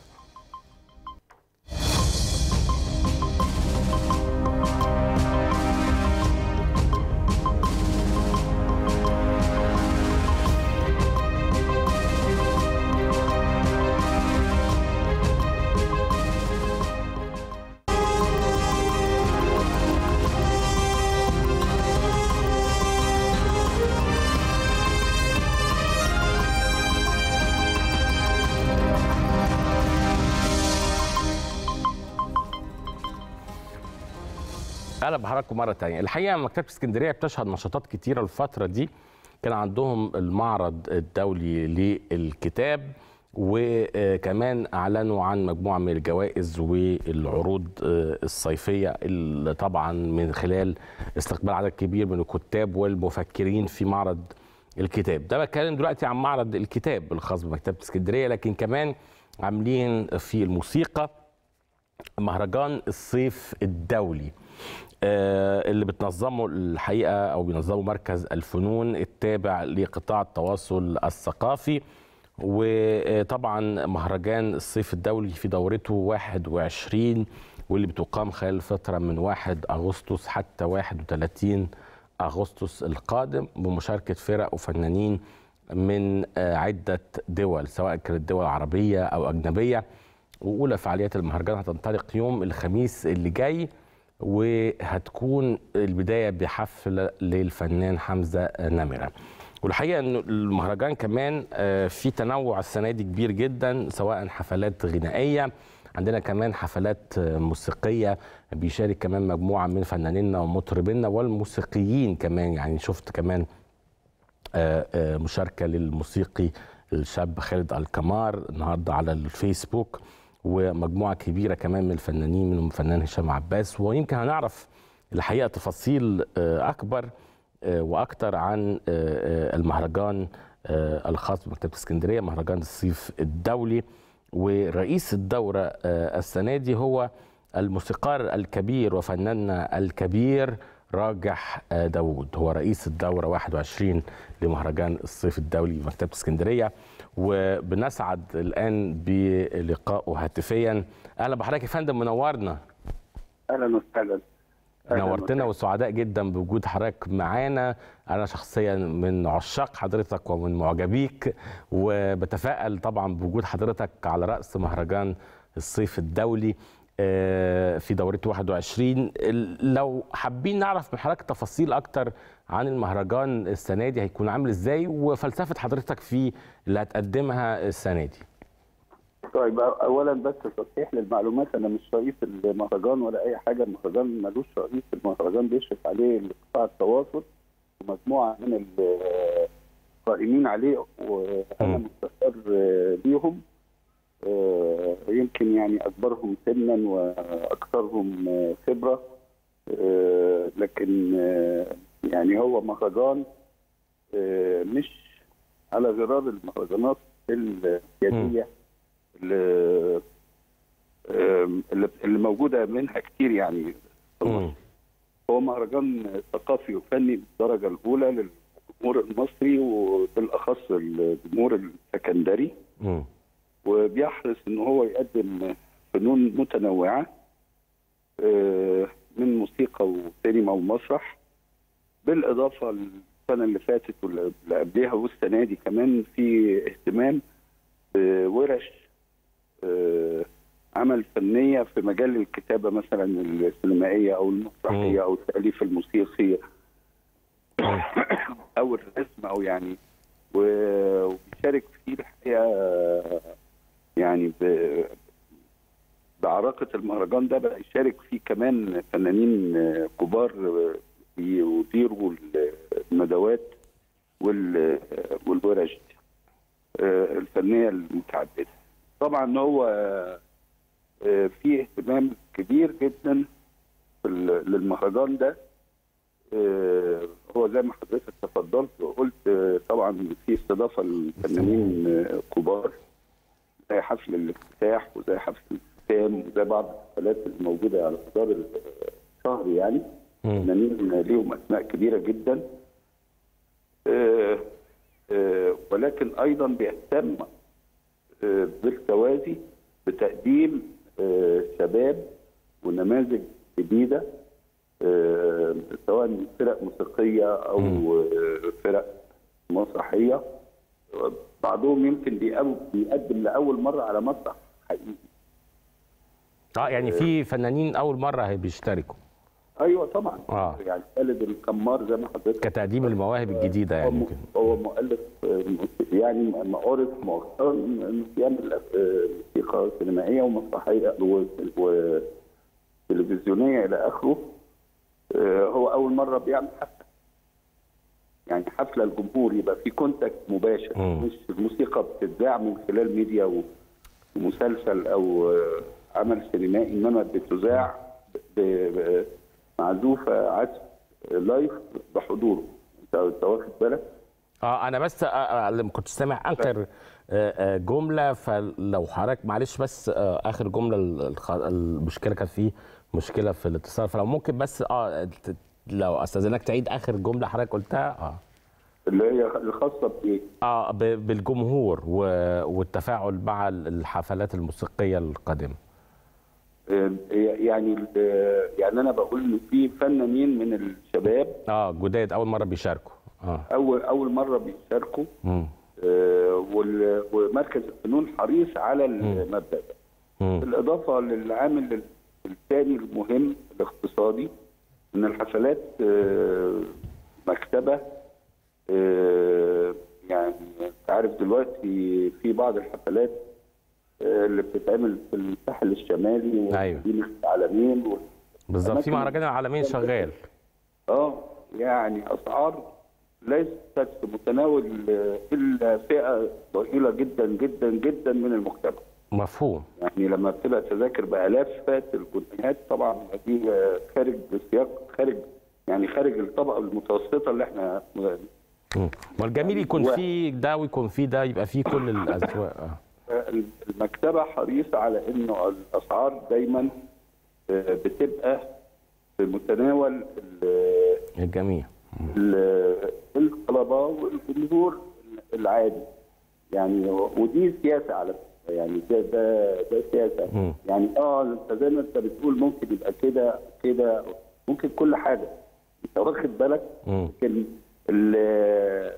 اهلا بحضراتكم مره ثانيه الحقيقه مكتبه اسكندريه بتشهد نشاطات كتيره الفتره دي كان عندهم المعرض الدولي للكتاب وكمان اعلنوا عن مجموعه من الجوائز والعروض الصيفيه اللي طبعا من خلال استقبال عدد كبير من الكتاب والمفكرين في معرض الكتاب ده بتكلم دلوقتي عن معرض الكتاب الخاص بمكتبه اسكندريه لكن كمان عاملين في الموسيقى مهرجان الصيف الدولي اللي بتنظمه الحقيقه او بينظمه مركز الفنون التابع لقطاع التواصل الثقافي وطبعا مهرجان الصيف الدولي في دورته 21 واللي بتقام خلال فتره من 1 اغسطس حتى 31 اغسطس القادم بمشاركه فرق وفنانين من عده دول سواء كانت دول عربيه او اجنبيه واولى فعاليات المهرجان هتنطلق يوم الخميس اللي جاي وهتكون البدايه بحفل للفنان حمزه نمره والحقيقه ان المهرجان كمان في تنوع السنه دي كبير جدا سواء حفلات غنائيه عندنا كمان حفلات موسيقيه بيشارك كمان مجموعه من فنانينا ومطربينا والموسيقيين كمان يعني شفت كمان مشاركه للموسيقي الشاب خالد الكمار النهارده على الفيسبوك ومجموعه كبيره كمان من الفنانين منهم الفنان هشام عباس ويمكن هنعرف الحقيقه تفاصيل اكبر واكثر عن المهرجان الخاص بمكتبه اسكندريه مهرجان الصيف الدولي ورئيس الدوره السنه دي هو الموسيقار الكبير وفناننا الكبير راجح داوود هو رئيس الدورة 21 لمهرجان الصيف الدولي بمكتبة اسكندرية وبنسعد الآن بلقائه هاتفيا أهلا بحضرتك يا فندم منورنا أهلا وسهلا نورتنا وسعداء جدا بوجود حضرتك معانا انا شخصيا من عشاق حضرتك ومن معجبيك وبتفائل طبعا بوجود حضرتك على راس مهرجان الصيف الدولي في دورته 21 لو حابين نعرف من حضرتك تفاصيل اكتر عن المهرجان السنه دي هيكون عامل ازاي وفلسفه حضرتك فيه اللي هتقدمها السنه دي طيب اولا بس تصحيح للمعلومات انا مش رئيس المهرجان ولا اي حاجه المهرجان ملوش رئيس المهرجان بيشرف عليه قطاع التواصل ومجموعه من القائمين عليه وانا مستشار بيهم يمكن يعني اكبرهم سنا واكثرهم خبره لكن يعني هو مهرجان مش على غرار المهرجانات السياديه اللي اللي موجوده منها كتير يعني هو مهرجان ثقافي وفني بالدرجه الاولى للجمهور المصري وبالاخص الجمهور السكندري وبيحرص ان هو يقدم فنون متنوعه من موسيقى وسينما ومسرح بالاضافه للسنه اللي فاتت واللي قبلها والسنه دي كمان في اهتمام بورش عمل فنيه في مجال الكتابه مثلا السينمائيه او المسرحيه او التاليف الموسيقي او الرسم او يعني وبيشارك فيه الحقيقه يعني بعراقه المهرجان ده بقى يشارك فيه كمان فنانين كبار يديروا الندوات والورش الفنيه المتعدده. طبعا هو في اهتمام كبير جدا للمهرجان ده هو زي ما حضرتك تفضلت وقلت آه، طبعا في استضافه للفنانين آه، كبار زي حفل الافتتاح وزي حفل الاختتام وزي بعض الحفلات الموجوده على مدار الشهر يعني مم. فنانين ليهم اسماء كبيره جدا آه، آه، ولكن ايضا بيهتم آه، بالتوازي بتقديم آه، شباب ونماذج جديده آه، سواء من فرق موسيقيه او آه، فرق مسرحيه بعضهم يمكن بيقو- بيقدم لاول مره على مسرح حقيقي اه يعني في فنانين اول مره هي بيشتركوا ايوه طبعا آه. يعني خالد الكمار زي ما حضرتك كتقديم المواهب الجديده هو يعني م- كده هو مؤلف آه، موسيقى- يعني ما عرف مؤخرا انه بيعمل آه، موسيقى سينمائيه ومسرحيه و- وتلفزيونيه الى اخره آه، هو اول مره بيعمل حفله يعني حفله الجمهور يبقى في كونتاكت مباشر مم. مش الموسيقى بتتذاع من خلال ميديا و- ومسلسل او آه، عمل سينمائي انما بتذاع ب- ب- معزوفه عزف لايف بحضوره انت أنت واخد بالك؟ اه انا بس آه، آه، لما كنت سامع اخر آه، آه، جمله فلو حضرتك معلش بس آه، اخر جمله ال- الخ- المشكله كانت فيه مشكله في الاتصال فلو ممكن بس اه ت- لو استاذنك تعيد اخر جمله حضرتك قلتها اه اللي هي الخاصه بايه؟ اه ب- بالجمهور و- والتفاعل مع الحفلات الموسيقيه القادمه آه، يعني ال- يعني انا بقول ان في فنانين من الشباب اه جداد اول مره بيشاركوا اه اول اول مره بيشاركوا مم. آه، وال- ومركز الفنون حريص على المبدا ده مم. بالاضافه للعامل الثاني المهم الاقتصادي ان الحفلات آه، مكتبه آه، يعني انت عارف دلوقتي في بعض الحفلات آه، اللي بتتعمل في الساحل الشمالي أيوة. ومدينه العالمين و... بالظبط في أماكن- مهرجان العالمين شغال اه يعني اسعار ليست في متناول آه، الا فئه ضئيله جدا جدا جدا من المجتمع مفهوم يعني لما بتبقى تذاكر بالافات الجنيهات طبعا دي آه، خارج سياق خارج يعني خارج الطبقه المتوسطه اللي احنا مم. والجميل يكون واحد. فيه ده ويكون فيه ده يبقى فيه كل الاذواق آه. المكتبه حريصه على انه الاسعار دايما آه، بتبقى في متناول ال- الجميع ال- الطلبه والجمهور العادي يعني ودي سياسه على فكره يعني ده ده ده سياسه مم. يعني اه انت زي ما انت بتقول ممكن يبقى كده كده ممكن كل حاجه انت واخد بالك مم. لكن ال-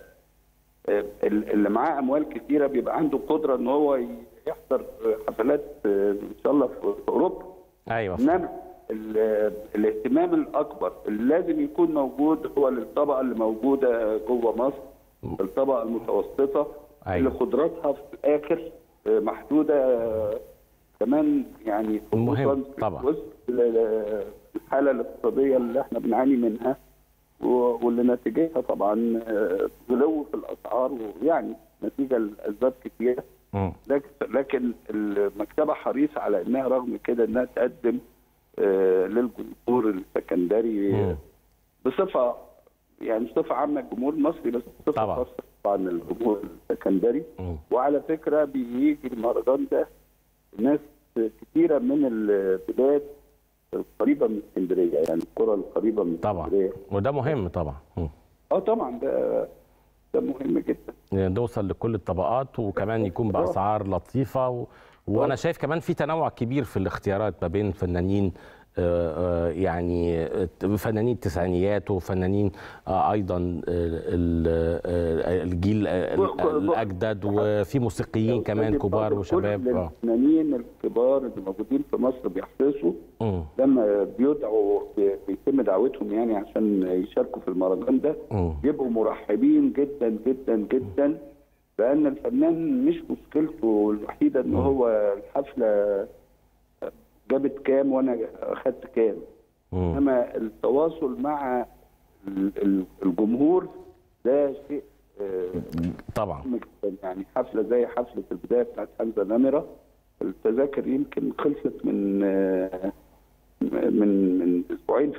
ال- اللي معاه اموال كثيره بيبقى عنده قدره ان هو يحضر حفلات آه، ان شاء الله في في اوروبا ايوه انما ال- الاهتمام الاكبر اللي لازم يكون موجود هو للطبقه اللي موجوده جوه مصر الطبقه المتوسطه أيوة. اللي قدراتها في الاخر آه، محدوده آه، كمان يعني مهم، خصوصاً طبعا. وسط ال- الحاله الاقتصاديه اللي احنا بنعاني منها و- واللي نتيجتها طبعا آه، غلو في الاسعار ويعني نتيجه لاسباب كثيره مم. لكن لكن المكتبه حريصه على انها رغم كده انها تقدم آه، للجمهور السكندري مم. بصفه يعني بصفه عامه الجمهور المصري بس بصفه طبعا. خاصه طبعا الجمهور السكندري مم. وعلى فكره بيجي المهرجان ده ناس كثيره من البلاد القريبه من اسكندريه يعني القرى القريبه من طبعا اسكندريه وده مهم طبعا مم. اه طبعا ده ده مهم جدا نوصل لكل الطبقات وكمان يكون باسعار لطيفه و... وانا شايف كمان في تنوع كبير في الاختيارات ما بين فنانين آه، آه، يعني آه، فنانين التسعينيات وفنانين آه، ايضا آه، ال- آه، الجيل آه، و- و- الاجدد وفي موسيقيين كمان كبار وشباب كل اه الفنانين الكبار اللي موجودين في مصر بيحرصوا مم. لما بيدعوا بي- بيتم دعوتهم يعني عشان يشاركوا في المهرجان ده مم. بيبقوا مرحبين جدا جدا جدا لان الفنان مش مشكلته الوحيده ان هو الحفله جابت كام وانا اخدت كام مم. انما التواصل مع ال- ال- الجمهور ده شيء آه، طبعا مهم جدا يعني حفله زي حفله البدايه بتاعت حمزه نمره التذاكر يمكن خلصت من آه، من من اسبوعين فاتوا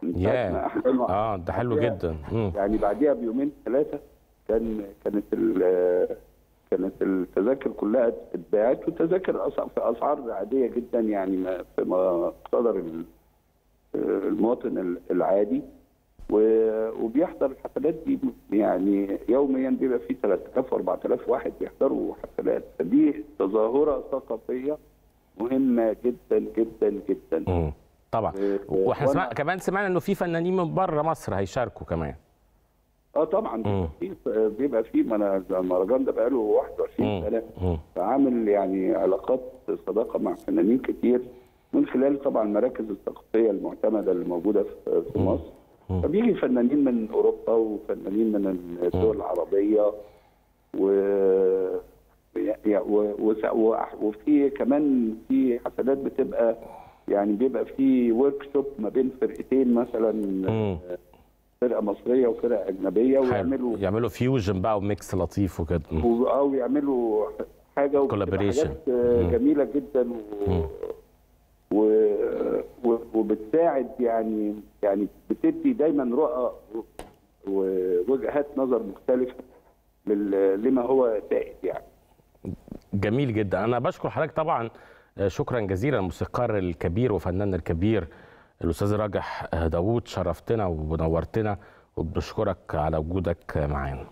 من ساعة ياه. ما أحسنوا اه ده حلو بعديها- جدا مم. يعني بعديها بيومين ثلاثه كان كانت ال- كانت التذاكر كلها اتباعت والتذاكر أس- في اسعار عاديه جدا يعني ما في مقتدر ال- المواطن العادي و- وبيحضر الحفلات دي يعني يوميا بيبقى فيه 3000 و4000 واحد بيحضروا حفلات فدي تظاهره ثقافيه مهمه جدا جدا جدا مم. طبعا و- واحنا وأنا- سمع... كمان سمعنا انه في فنانين من بره مصر هيشاركوا كمان اه طبعا مم. بيبقى فيه بيبقى فيه ما انا المهرجان ده بقاله 21 مم. سنه مم. فعامل يعني علاقات صداقه مع فنانين كتير من خلال طبعا المراكز الثقافيه المعتمده اللي موجوده في في مصر مم. فبيجي فنانين من اوروبا وفنانين من الدول العربيه و يا- و- وس- و- وفي كمان في حفلات بتبقى يعني بيبقى في ورك شوب ما بين فرقتين مثلا مم. فرقه مصريه وفرقه اجنبيه حلو ويعملوا يعملوا فيوجن بقى وميكس لطيف وكده مم. و- او يعملوا حاجه وبتبقى Collaboration. حاجات آه، مم. جميله جدا و... مم. و... و... وبتساعد يعني يعني بتدي دايما رؤى ووجهات نظر مختلفه لل... لما هو سائد يعني جميل جدا انا بشكر حضرتك طبعا آه، شكرا جزيلا الموسيقار الكبير وفنان الكبير الاستاذ راجح آه، داوود شرفتنا ونورتنا وبنشكرك على وجودك معانا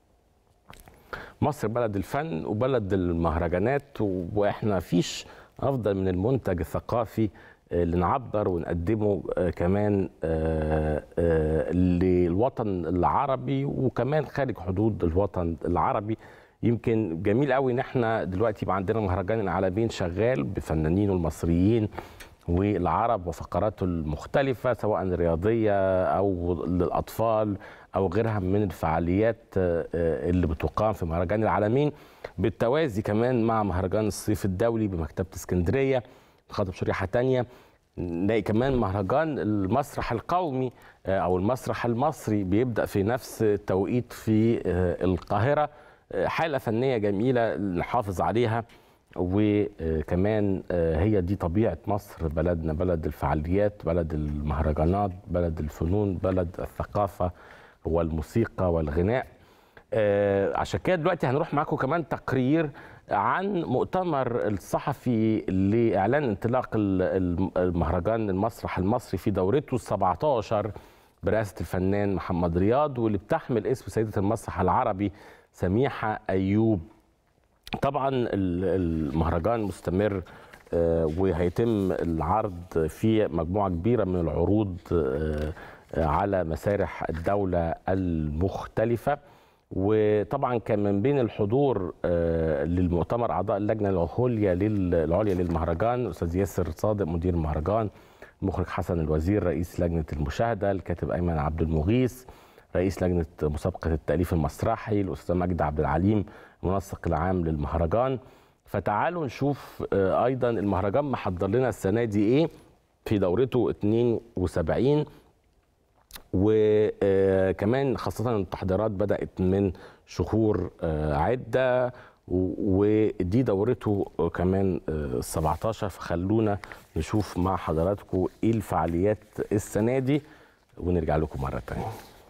مصر بلد الفن وبلد المهرجانات و- واحنا فيش افضل من المنتج الثقافي اللي نعبر ونقدمه آه، كمان آه، آه، للوطن العربي وكمان خارج حدود الوطن العربي يمكن جميل قوي ان احنا دلوقتي يبقى عندنا مهرجان العالمين شغال بفنانينه المصريين والعرب وفقراته المختلفة سواء رياضية أو للأطفال أو غيرها من الفعاليات آه، آه، اللي بتقام في مهرجان العالمين بالتوازي كمان مع مهرجان الصيف الدولي بمكتبة اسكندرية خاطب شريحة تانية نلاقي كمان مهرجان المسرح القومي آه، أو المسرح المصري بيبدأ في نفس التوقيت في آه، القاهرة آه، حالة فنية جميلة نحافظ عليها وكمان هي دي طبيعة مصر بلدنا بلد الفعاليات بلد المهرجانات بلد الفنون بلد الثقافة والموسيقى والغناء آه، عشان كده دلوقتي هنروح معاكم كمان تقرير عن مؤتمر الصحفي لإعلان انطلاق ال- الم- المهرجان المسرح المصري في دورته ال 17 برئاسة الفنان محمد رياض واللي بتحمل اسم سيدة المسرح العربي سميحة أيوب طبعا ال- المهرجان مستمر آه، وهيتم العرض في مجموعة كبيرة من العروض آه، آه، على مسارح الدولة المختلفة وطبعا كان من بين الحضور آه، للمؤتمر أعضاء اللجنة العليا لل- العليا للمهرجان الأستاذ ياسر صادق مدير المهرجان المخرج حسن الوزير رئيس لجنة المشاهدة الكاتب أيمن عبد المغيث رئيس لجنة مسابقة التأليف المسرحي الأستاذ مجدي عبد العليم المنسق العام للمهرجان فتعالوا نشوف آه، أيضا المهرجان محضر لنا السنة دي إيه في دورته 72 وكمان خاصة التحضيرات بدأت من شهور آه، عدة و- ودي دورته كمان آه، 17 فخلونا نشوف مع حضراتكم ايه الفعاليات السنة دي ونرجع لكم مرة تانية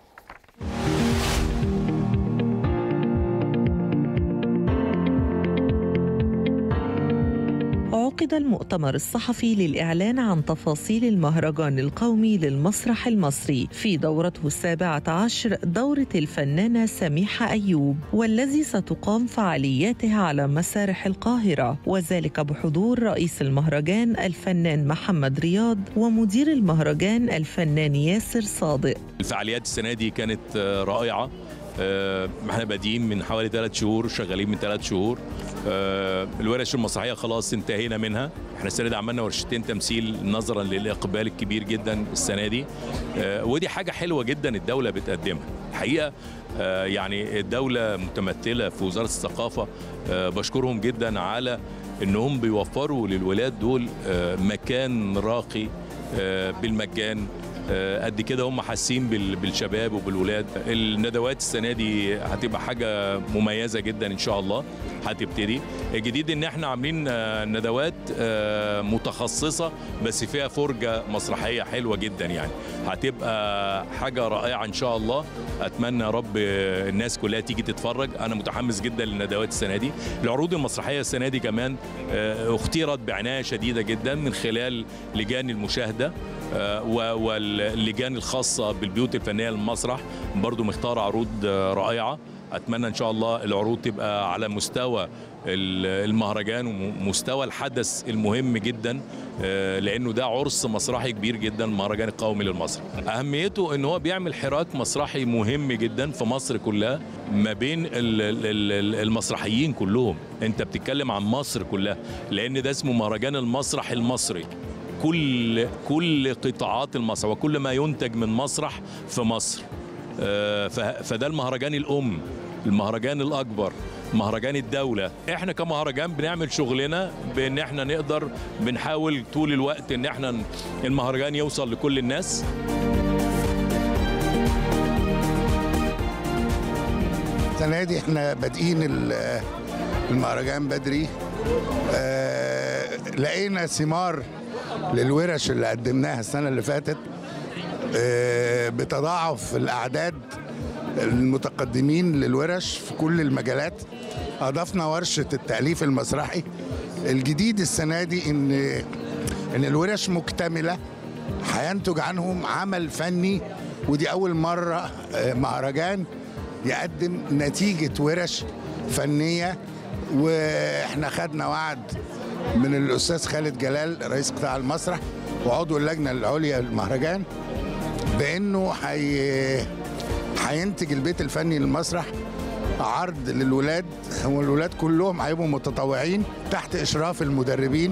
عقد المؤتمر الصحفي للإعلان عن تفاصيل المهرجان القومي للمسرح المصري في دورته السابعة عشر دورة الفنانة سميحة أيوب والذي ستقام فعالياته على مسارح القاهرة وذلك بحضور رئيس المهرجان الفنان محمد رياض ومدير المهرجان الفنان ياسر صادق الفعاليات السنه دي كانت آه، رائعه آه، احنا بادئين من حوالي ثلاث شهور شغالين من ثلاث شهور آه، الورش المسرحيه خلاص انتهينا منها احنا السنه دي عملنا ورشتين تمثيل نظرا للاقبال الكبير جدا السنه دي آه، ودي حاجه حلوه جدا الدوله بتقدمها الحقيقه آه، يعني الدوله متمثله في وزاره الثقافه آه، بشكرهم جدا على انهم بيوفروا للولاد دول آه، مكان راقي آه، بالمجان قد كده هم حاسين بالشباب وبالولاد الندوات السنه دي هتبقى حاجه مميزه جدا ان شاء الله هتبتدي الجديد ان احنا عاملين ندوات متخصصه بس فيها فرجه مسرحيه حلوه جدا يعني هتبقى حاجه رائعه ان شاء الله اتمنى يا رب الناس كلها تيجي تتفرج انا متحمس جدا للندوات السنه دي العروض المسرحيه السنه دي كمان اختيرت بعنايه شديده جدا من خلال لجان المشاهده واللجان الخاصه بالبيوت الفنيه للمسرح برضو مختار عروض رائعه اتمنى ان شاء الله العروض تبقى على مستوى المهرجان ومستوى الحدث المهم جدا لانه ده عرس مسرحي كبير جدا المهرجان القومي للمسرح اهميته ان هو بيعمل حراك مسرحي مهم جدا في مصر كلها ما بين المسرحيين كلهم انت بتتكلم عن مصر كلها لان ده اسمه مهرجان المسرح المصري كل كل قطاعات المسرح وكل ما ينتج من مسرح في مصر فده المهرجان الام المهرجان الاكبر مهرجان الدولة احنا كمهرجان بنعمل شغلنا بان احنا نقدر بنحاول طول الوقت ان احنا المهرجان يوصل لكل الناس السنة دي احنا بادئين المهرجان بدري اه لقينا ثمار للورش اللي قدمناها السنة اللي فاتت اه بتضاعف الأعداد المتقدمين للورش في كل المجالات اضفنا ورشه التاليف المسرحي الجديد السنه دي ان ان الورش مكتمله هينتج عنهم عمل فني ودي اول مره مهرجان يقدم نتيجه ورش فنيه واحنا خدنا وعد من الاستاذ خالد جلال رئيس قطاع المسرح وعضو اللجنه العليا للمهرجان بانه حي هينتج البيت الفني للمسرح عرض للولاد هم الولاد كلهم هيبقوا متطوعين تحت اشراف المدربين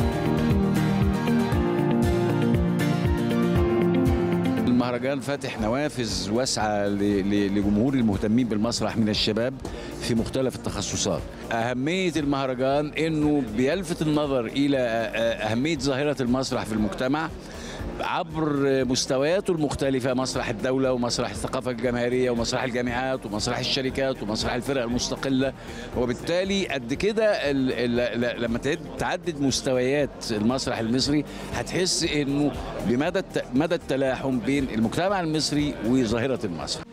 المهرجان فاتح نوافذ واسعه لجمهور المهتمين بالمسرح من الشباب في مختلف التخصصات. اهميه المهرجان انه بيلفت النظر الى اهميه ظاهره المسرح في المجتمع عبر مستوياته المختلفة مسرح الدولة ومسرح الثقافة الجماهيرية ومسرح الجامعات ومسرح الشركات ومسرح الفرق المستقلة وبالتالي قد كده لما تعدد مستويات المسرح المصري هتحس انه بمدى مدى التلاحم بين المجتمع المصري وظاهرة المسرح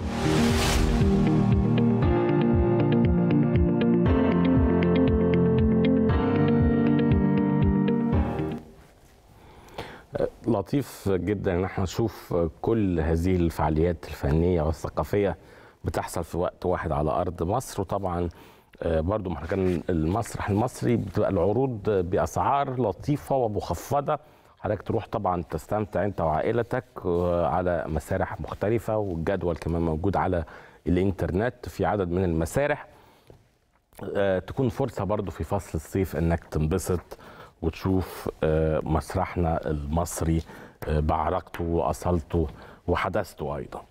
لطيف جدا ان احنا نشوف كل هذه الفعاليات الفنيه والثقافيه بتحصل في وقت واحد على ارض مصر وطبعا برضو مهرجان المسرح المصري بتبقى العروض باسعار لطيفه ومخفضه حضرتك تروح طبعا تستمتع انت وعائلتك على مسارح مختلفه والجدول كمان موجود على الانترنت في عدد من المسارح تكون فرصه برضو في فصل الصيف انك تنبسط وتشوف مسرحنا المصري بعراقته واصالته وحداثته ايضا.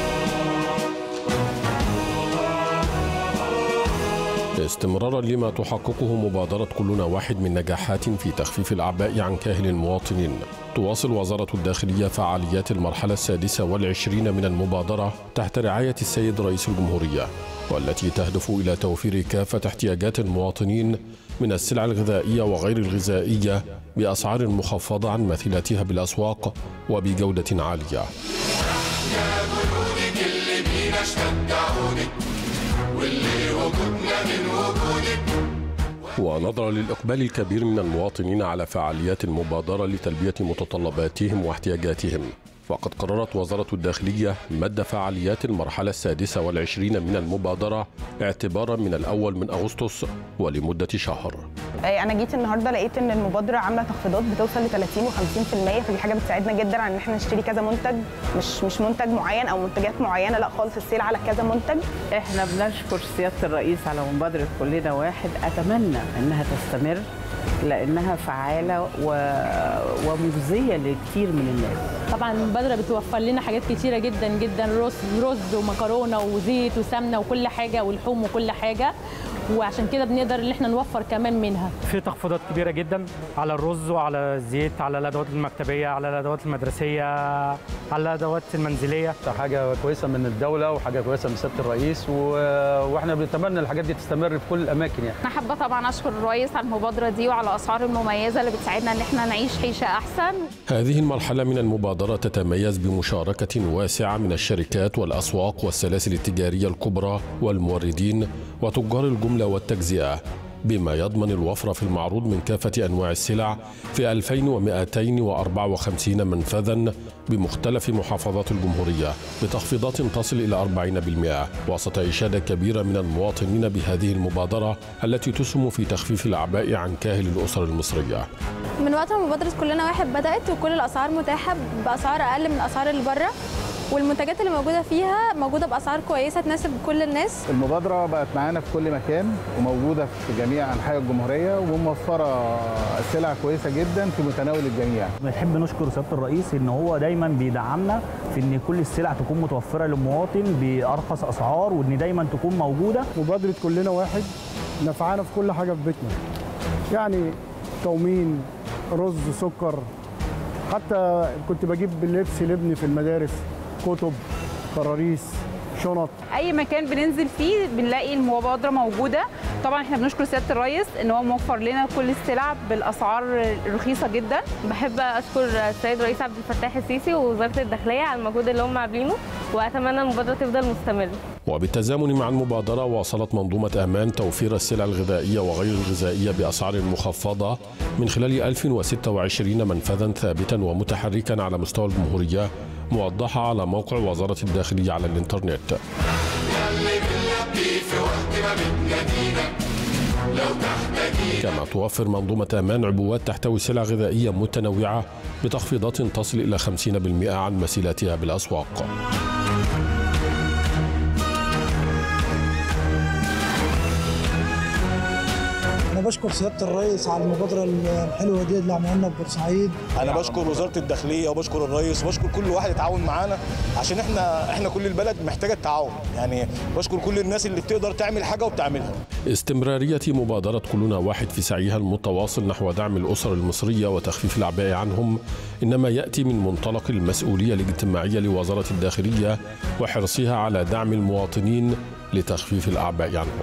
استمرارا لما تحققه مبادرة كلنا واحد من نجاحات في تخفيف الأعباء عن كاهل المواطنين تواصل وزارة الداخلية فعاليات المرحلة السادسة والعشرين من المبادرة تحت رعاية السيد رئيس الجمهورية والتي تهدف إلى توفير كافة احتياجات المواطنين من السلع الغذائية وغير الغذائية بأسعار مخفضة عن مثيلاتها بالأسواق وبجودة عالية يا جنودك اللي بينا اشتدعونك واللي وجودنا من وجودك ونظرا للإقبال الكبير من المواطنين على فعاليات المبادرة لتلبية متطلباتهم واحتياجاتهم فقد قررت وزارة الداخلية مد فعاليات المرحلة السادسة والعشرين من المبادرة اعتبارا من الأول من أغسطس ولمدة شهر انا جيت النهارده لقيت ان المبادره عامله تخفيضات بتوصل ل 30 و50% فدي حاجه بتساعدنا جدا على ان احنا نشتري كذا منتج مش مش منتج معين او منتجات معينه لا خالص السيل على كذا منتج احنا بنشكر سياده الرئيس على مبادره كلنا واحد اتمنى انها تستمر لانها فعاله و... ومجزيه لكثير من الناس طبعا المبادره بتوفر لنا حاجات كتيره جدا جدا رز رز ومكرونه وزيت وسمنه وكل حاجه ولحوم وكل حاجه وعشان كده بنقدر ان احنا نوفر كمان منها في تخفيضات كبيره جدا على الرز وعلى الزيت على الادوات المكتبيه على الادوات المدرسيه على الادوات المنزليه حاجه كويسه من الدوله وحاجه كويسه من سياده الرئيس و... واحنا بنتمنى الحاجات دي تستمر في كل الاماكن يعني انا حابه طبعا اشكر الرئيس على المبادره دي وعلى الاسعار المميزه اللي بتساعدنا ان احنا نعيش عيشه احسن هذه المرحلة من المبادرة تتميز بمشاركة واسعة من الشركات والأسواق والسلاسل التجارية الكبرى والموردين وتجار الجملة والتجزئة بما يضمن الوفرة في المعروض من كافة أنواع السلع في 2254 منفذا بمختلف محافظات الجمهورية بتخفيضات تصل إلى 40% وسط إشادة كبيرة من المواطنين بهذه المبادرة التي تسهم في تخفيف الأعباء عن كاهل الأسر المصرية من وقت ما مبادرة كلنا واحد بدأت وكل الأسعار متاحة بأسعار أقل من الأسعار اللي بره والمنتجات اللي موجودة فيها موجودة بأسعار كويسة تناسب كل الناس المبادرة بقت معانا في كل مكان وموجودة في جميع أنحاء الجمهورية وموفرة سلع كويسة جدا في متناول الجميع بنحب نشكر سيادة الرئيس إن هو دايما بيدعمنا في إن كل السلع تكون متوفرة للمواطن بأرخص أسعار وإن دايما تكون موجودة مبادرة كلنا واحد نفعانا في كل حاجة في بيتنا يعني تومين رز سكر حتى كنت بجيب اللبس لابني في المدارس كتب كراريس شنط اي مكان بننزل فيه بنلاقي المبادره موجوده طبعا احنا بنشكر سياده الرئيس ان هو موفر لنا كل السلع بالاسعار رخيصه جدا بحب اشكر السيد رئيس عبد الفتاح السيسي ووزاره الداخليه على المجهود اللي هم عاملينه واتمنى المبادره تفضل مستمره وبالتزامن مع المبادرة واصلت منظومة أمان توفير السلع الغذائية وغير الغذائية بأسعار مخفضة من خلال 1026 منفذا ثابتا ومتحركا على مستوى الجمهورية موضحة على موقع وزارة الداخلية على الإنترنت يلي بنلبي في وقت ما بتنادينا لو تحتاجينا كما توفر منظومة أمان عبوات تحتوي سلع غذائية متنوعة بتخفيضات تصل إلى 50% عن مسيلاتها بالأسواق انا بشكر سياده الرئيس على المبادره الحلوه دي اللي عملها لنا في بورسعيد انا بشكر وزاره الداخليه وبشكر الرئيس وبشكر كل واحد اتعاون معانا عشان احنا احنا كل البلد محتاجه التعاون يعني بشكر كل الناس اللي بتقدر تعمل حاجه وبتعملها استمرارية مبادرة كلنا واحد في سعيها المتواصل نحو دعم الأسر المصرية وتخفيف الأعباء عنهم إنما يأتي من منطلق المسؤولية الاجتماعية لوزارة الداخلية وحرصها على دعم المواطنين لتخفيف الأعباء عنهم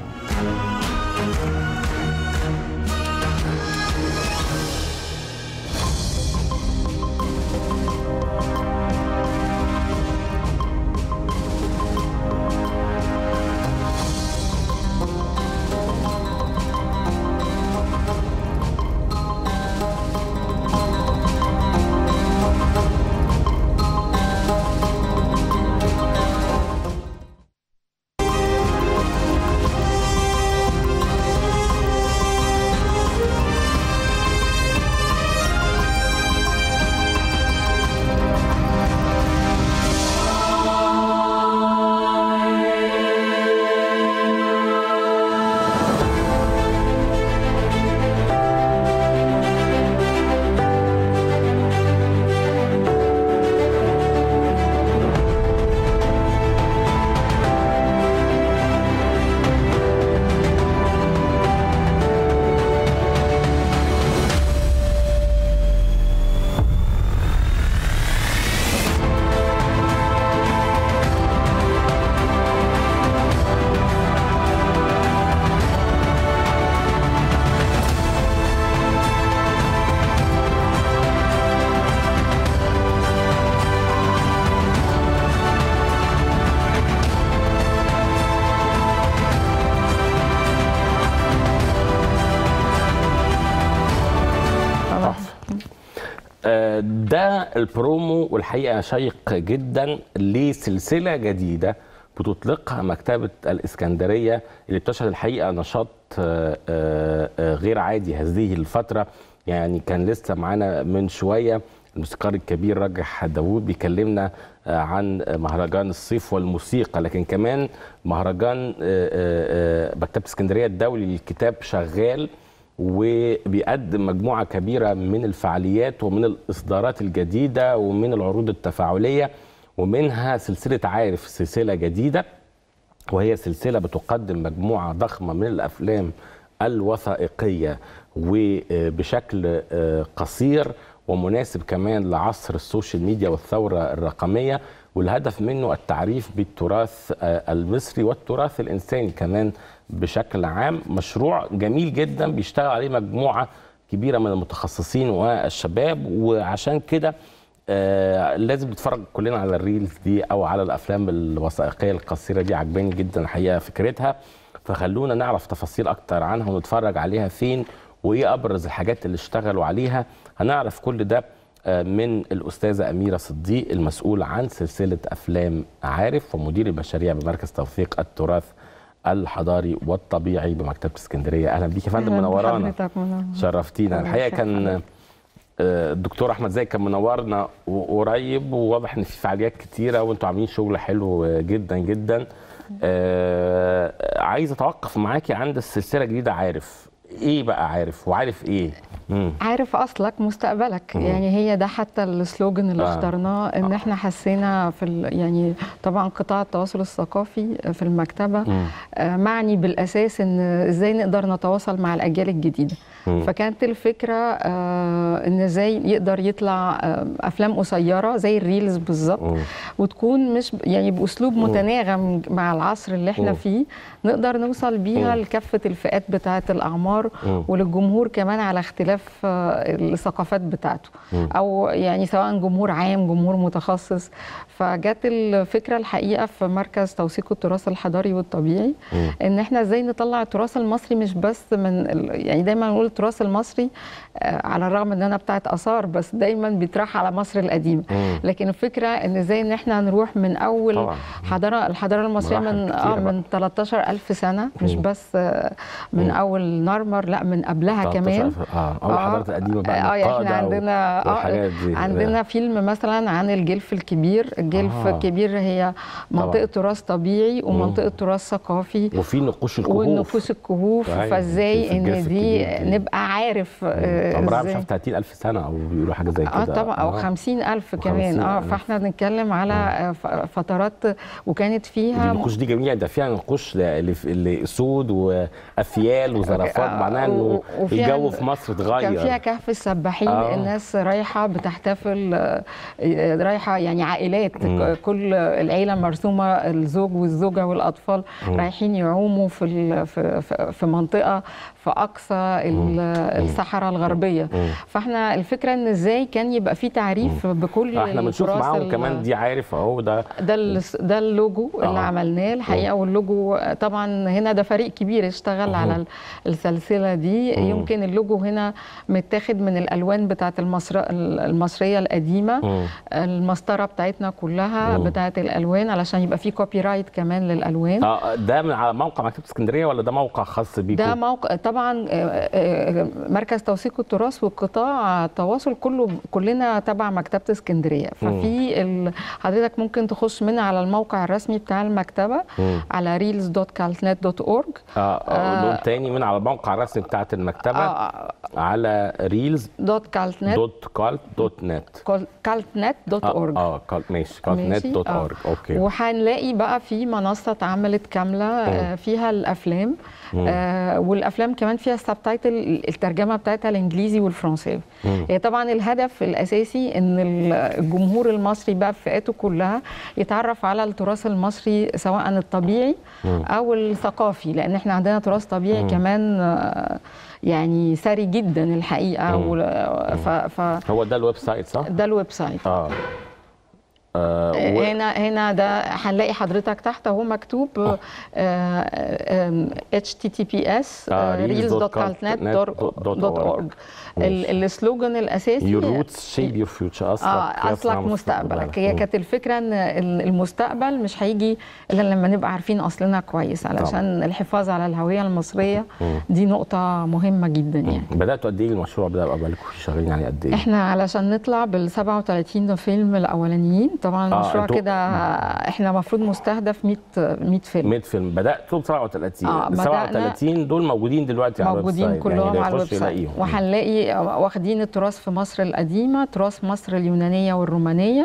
آه، ده البرومو والحقيقه شيق جدا لسلسله جديده بتطلقها مكتبه الاسكندريه اللي بتشهد الحقيقه نشاط آه، آه، آه، غير عادي هذه الفتره يعني كان لسه معانا من شويه الموسيقار الكبير راجح داوود بيكلمنا آه، عن مهرجان الصيف والموسيقى لكن كمان مهرجان آه، آه، آه، مكتبه اسكندريه الدولي للكتاب شغال وبيقدم مجموعة كبيرة من الفعاليات ومن الإصدارات الجديدة ومن العروض التفاعلية ومنها سلسلة عارف سلسلة جديدة وهي سلسله بتقدم مجموعه ضخمه من الافلام الوثائقيه وبشكل آه، قصير ومناسب كمان لعصر السوشيال ميديا والثوره الرقميه والهدف منه التعريف بالتراث آه، المصري والتراث الانساني كمان بشكل عام مشروع جميل جدا بيشتغل عليه مجموعه كبيره من المتخصصين والشباب وعشان كده آه لازم نتفرج كلنا على الريلز دي او على الافلام الوثائقيه القصيره دي عجباني جدا الحقيقه فكرتها فخلونا نعرف تفاصيل اكتر عنها ونتفرج عليها فين وايه ابرز الحاجات اللي اشتغلوا عليها هنعرف كل ده آه، من الاستاذه اميره صديق المسؤول عن سلسله افلام عارف ومدير المشاريع بمركز توثيق التراث الحضاري والطبيعي بمكتبه اسكندريه اهلا بيك يا فندم أهلاً منورانا بحضرتك، منور. شرفتينا الله الحقيقه يخليك. كان آه، الدكتور احمد زايد كان منورنا و- قريب وواضح ان في فعاليات كتيره وانتوا عاملين شغل حلو جدا جدا آه، عايز اتوقف معاكي عند السلسله الجديده عارف ايه بقى عارف وعارف ايه مم. عارف اصلك مستقبلك مم. يعني هي ده حتى السلوجن اللي آه. اخترناه ان احنا حسينا في ال- يعني طبعا قطاع التواصل الثقافي في المكتبه مم. آه، معني بالاساس ان ازاي نقدر نتواصل مع الاجيال الجديده مم. فكانت الفكره آه، ان ازاي يقدر يطلع آه، افلام قصيره زي الريلز بالظبط وتكون مش ب- يعني باسلوب مم. متناغم مع العصر اللي احنا مم. فيه نقدر نوصل بيها مم. لكافه الفئات بتاعه الاعمار مم. وللجمهور كمان على اختلاف آه، الثقافات بتاعته مم. او يعني سواء جمهور عام جمهور متخصص فجت الفكره الحقيقه في مركز توثيق التراث الحضاري والطبيعي مم. ان احنا ازاي نطلع التراث المصري مش بس من ال- يعني دايما نقول التراث المصري آه، على الرغم ان انا بتاعت اثار بس دايما بيطرح على مصر القديمه مم. لكن الفكره ان ازاي ان احنا نروح من اول طبعاً. حضاره الحضاره المصريه مراحل من كتيرة اه بقى. من 13000 سنه مش مم. بس آه، من مم. اول نرمر لا من قبلها 13 كمان اه اول الحضارات القديمه بقى اه يعني احنا القادة عندنا والحاجات دي. عندنا فيلم مثلا عن الجلف الكبير الجلف آه. آه. الكبير هي منطقه طبعاً. تراث طبيعي ومنطقه تراث ثقافي وفي نقوش الكهوف والنفوس الكهوف أيوة، في فازاي ان الجلف دي الكبير دي. نبقى عارف آه، عمرها مش إزاي. عارف 30000 سنه او بيقولوا حاجه زي كده اه طبعا او 50000 كمان اه 50,000. فاحنا بنتكلم على آه، ف- فترات وكانت دي فيها النقوش دي جميله ده فيها نقوش ل- ل- لاسود وافيال وزرافات آه، معناها انه و- وفيها- الجو في مصر كان فيها اتغير كهف السباحين آه. آه. الناس رايحه بتحتفل آه، آه، رايحه يعني عائلات مم. ك- كل العيله مرسومه الزوج والزوجه والاطفال مم. رايحين يعوموا في ال- في في- في منطقه في اقصى ال- الصحراء الغربيه مم. فاحنا الفكره ان ازاي كان يبقى في تعريف بكل احنا بنشوف التراث معاهم ال- كمان دي عارف اهو ده ده ال- ده اللوجو اللي آه. عملناه الحقيقه واللوجو طبعا هنا ده فريق كبير اشتغل مهم. على ال- السلسله دي مم. يمكن اللوجو هنا متاخد من الالوان بتاعه المصر المصريه القديمه مم. المسطره بتاعتنا كلها مم. بتاعه الالوان علشان يبقى في كوبي رايت كمان للالوان اه ده من على موقع مكتبه اسكندريه ولا ده موقع خاص بيكم ده موقع طبعا آه، آه، مركز توثيق التراث وقطاع التواصل كله كلنا تبع مكتبه اسكندريه ففي ال- حضرتك ممكن تخش من على الموقع الرسمي بتاع المكتبه مم. على reels.caltnet.org اه اه دول تاني من على الموقع الرسمي بتاعت المكتبه آه. على ريلز دوت كالتنت دوت كالت دوت نت كالتنت دوت اورج اه كالت ماشي كالت نت ماشي؟ دوت آه. اورج اوكي وهنلاقي بقى في منصه اتعملت كامله آه، فيها الافلام مم. آه والافلام كمان فيها السبتايتل الترجمه بتاعتها الانجليزي والفرنساوي مم. هي طبعا الهدف الاساسي ان ال- الجمهور المصري بقى بفئاته كلها يتعرف على التراث المصري سواء الطبيعي مم. او الثقافي لان احنا عندنا تراث طبيعي مم. كمان آه، يعني ثري جدا الحقيقه مم. و- ف, ف هو ده الويب سايت صح؟ ده الويب سايت اه آه، و- هنا هنا ده هنلاقي حضرتك تحت اهو مكتوب اتش تي تي بي اس آه، reels.caltnet.org السلوجان الاساسي Your roots shape your future اصلك اه اصلك مستقبلك هي كانت الفكره ان ال- المستقبل مش هيجي الا لما نبقى عارفين اصلنا كويس علشان الحفاظ على الهويه المصريه مم. دي نقطه مهمه جدا يعني بداتوا قد ايه المشروع ده بقى بقالكم شغالين عليه قد ايه؟ احنا علشان نطلع بال 37 فيلم الاولانيين طبعا آه، المشروع انتوا- كده احنا المفروض مستهدف 100 100 فيلم 100 فيلم بداتوا ب 37 آه، ال بدأنا- 37 دول موجودين دلوقتي على الويب موجودين سايت كلهم يعني على الويب يخش سايت يلاقيهم وهنلاقي واخدين التراث في مصر القديمه تراث مصر اليونانيه والرومانيه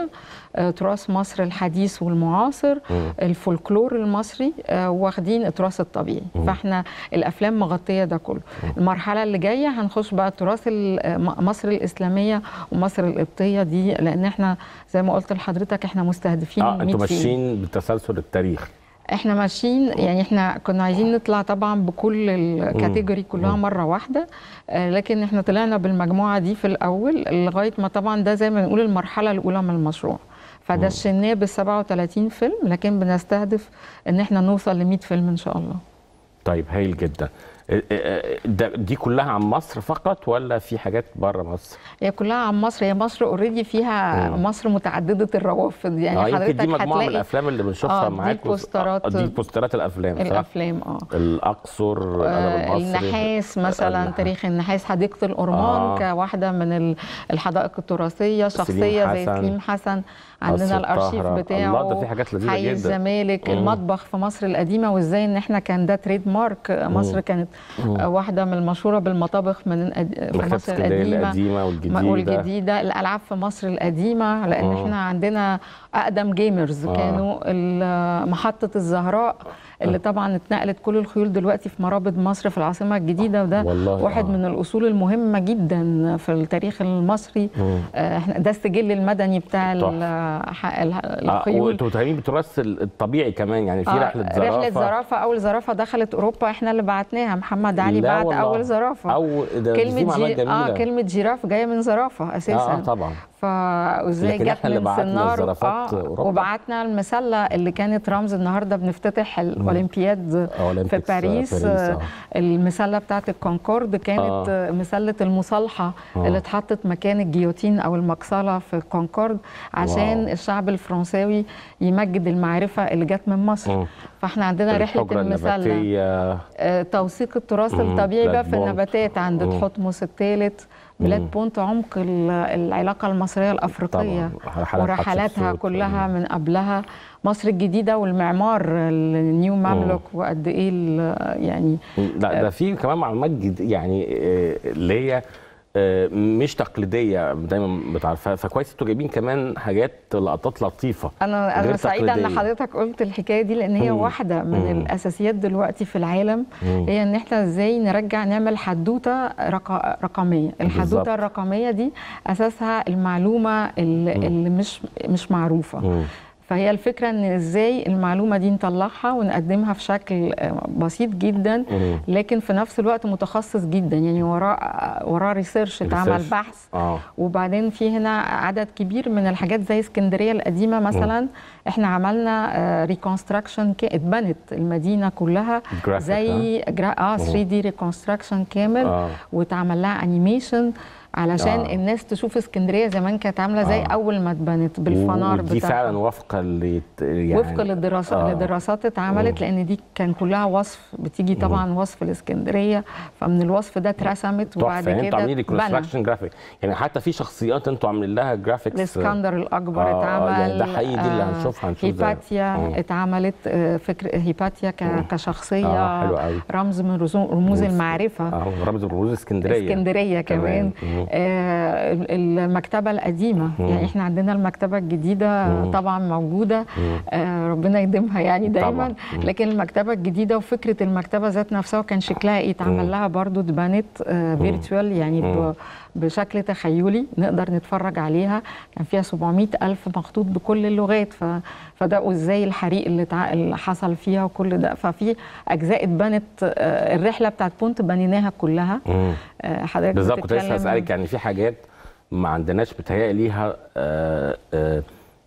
آه، تراث مصر الحديث والمعاصر مم. الفولكلور المصري آه، واخدين التراث الطبيعي مم. فاحنا الافلام مغطيه ده كله المرحله اللي جايه هنخش بقى التراث ال- آه، م- مصر الاسلاميه ومصر القبطيه دي لان احنا زي ما قلت لحضرتك احنا مستهدفين اه 100 انتوا فيلم. ماشيين بالتسلسل التاريخي احنا ماشيين يعني احنا كنا عايزين نطلع طبعا بكل الكاتيجوري كلها مم. مره واحده آه، لكن احنا طلعنا بالمجموعه دي في الاول لغايه ما طبعا ده زي ما نقول المرحله الاولى من المشروع فدشناه ب 37 فيلم لكن بنستهدف ان احنا نوصل ل 100 فيلم ان شاء الله طيب هايل جدا آه، آه، ده دي كلها عن مصر فقط ولا في حاجات بره مصر؟ هي كلها عن مصر هي مصر اوريدي فيها مم. مصر متعدده الروافد يعني آه، يمكن حضرتك دي مجموعه من هتلاقي الافلام اللي بنشوفها آه، دي معاك البوسترات- دي بوسترات الافلام صح؟ الافلام اه الاقصر الادب آه، المصري النحاس مثلا النحاس. تاريخ النحاس حديقه الأورمان آه. آه. كواحده من ال- الحدائق التراثيه سليم شخصيه زي حسن. سليم حسن قصر عندنا الارشيف الطاهرة. بتاعه الله، ده في حاجات لذيذة حي جدا. الزمالك مم. المطبخ في مصر القديمه وازاي ان احنا كان ده تريد مارك مصر كانت مم. آه، واحده من المشهوره بالمطابخ من الأد- في مكتبة مصر اسكندرية القديمه القديمة والجديدة. والجديده الالعاب في مصر القديمه لان مم. احنا عندنا اقدم جيمرز آه. كانوا ال- محطه الزهراء اللي طبعا اتنقلت كل الخيول دلوقتي في مرابط مصر في العاصمه الجديده وده والله، واحد آه. من الاصول المهمه جدا في التاريخ المصري مم. آه، احنا ده السجل المدني بتاع ال- ح- ال- آه الخيول وانتوا متهيئين بالتراث الطبيعي كمان يعني في آه، رحله زرافه رحله زرافه اول زرافه دخلت اوروبا احنا اللي بعتناها محمد علي لا بعت والله. اول زرافه أو ده- دي كلمه معلومات جي... جميلة. اه كلمه جيراف جايه من زرافه اساسا اه, آه طبعا فازاي لكن جت إحنا اللي من بعتنا سنار الزرافات أوروبا. وبعتنا المسله اللي كانت رمز النهارده بنفتتح الاولمبياد في أولمبيكس باريس باريس، آه، آه. المسله بتاعت الكونكورد كانت آه. آه. مسله المصالحه آه. اللي اتحطت مكان الجيوتين او المقصله في الكونكورد عشان واو. الشعب الفرنساوي يمجد المعرفه اللي جت من مصر مم. فاحنا عندنا رحله الحجره المسله النباتيه آه، توثيق التراث مم. الطبيعي بقى بلاد في بونت. النباتات عند مم. تحتمس الثالث بلاد مم. بونت عمق ال- العلاقه المصريه الافريقيه طبعاً. رحلات ورحلاتها حتشبسوت. كلها من قبلها مصر الجديده والمعمار النيو مملك وقد ايه ال- يعني لا ده في كمان معلومات جد يعني آه، اللي هي آه، مش تقليديه دايما بتعرفها فكويس انتوا جايبين كمان حاجات لقطات لطيفه انا انا غير سعيده ان تقليدية. حضرتك قلت الحكايه دي لان هي مم. واحده من مم. الاساسيات دلوقتي في العالم مم. هي ان احنا ازاي نرجع نعمل حدوته رق- رقميه بالظبط. الحدوته الرقمية دي اساسها المعلومه اللي, اللي مش مش معروفه مم. فهي الفكره ان ازاي المعلومه دي نطلعها ونقدمها في شكل آه، بسيط جدا مم. لكن في نفس الوقت متخصص جدا يعني وراه وراه ريسيرش اتعمل ريسيرش. بحث اه وبعدين في هنا عدد كبير من الحاجات زي اسكندريه القديمه مثلا احنا عملنا ريكونستراكشن اتبنت المدينه كلها Graphic، زي جرا... اه 3 دي ريكونستراكشن كامل آه. واتعمل لها انيميشن علشان آه. آه. الناس تشوف اسكندريه زمان كانت عامله زي آه. آه. اول ما اتبنت بالفنار ودي بتاعها فعلا وفقا ل يعني وفقا للدراسات آه. آه. لدراسات اتعملت لان دي كان كلها وصف بتيجي طبعا وصف الاسكندريه فمن الوصف ده اترسمت وبعد تحفه يعني انتوا كده عاملين اتبنى. ريكونستراكشن جرافيك يعني حتى في شخصيات انتوا عاملين لها جرافيكس الاسكندر الاكبر آه، اتعمل يعني ده حقيقي دي اللي آه، هنشوفها هنشوف ده. هيباتيا مم. اتعملت آه، فكر هيباتيا ك- كشخصيه آه، حلو قوي. رمز من رزو- رموز المعرفه اه رمز رموز اسكندريه اسكندريه كمان مم. آه ال- المكتبه القديمه مم. يعني احنا عندنا المكتبه الجديده مم. طبعا موجوده مم. آه ربنا يديمها يعني طبعاً. دايما مم. لكن المكتبه الجديده وفكره المكتبه ذات نفسها وكان شكلها ايه مم. اتعمل لها برضو اتبنت فيرتشوال يعني مم. ب- بشكل تخيلي نقدر نتفرج عليها كان فيها 700 ألف مخطوط بكل اللغات ف... فده ازاي الحريق اللي, تع... اللي حصل فيها وكل ده ففي أجزاء اتبنت آه، الرحلة بتاعت بونت بنيناها كلها مم. آه، حضرتك بالظبط كنت لسه بتتكلم- هسألك يعني في حاجات ما عندناش بتهيأ ليها آه، آه،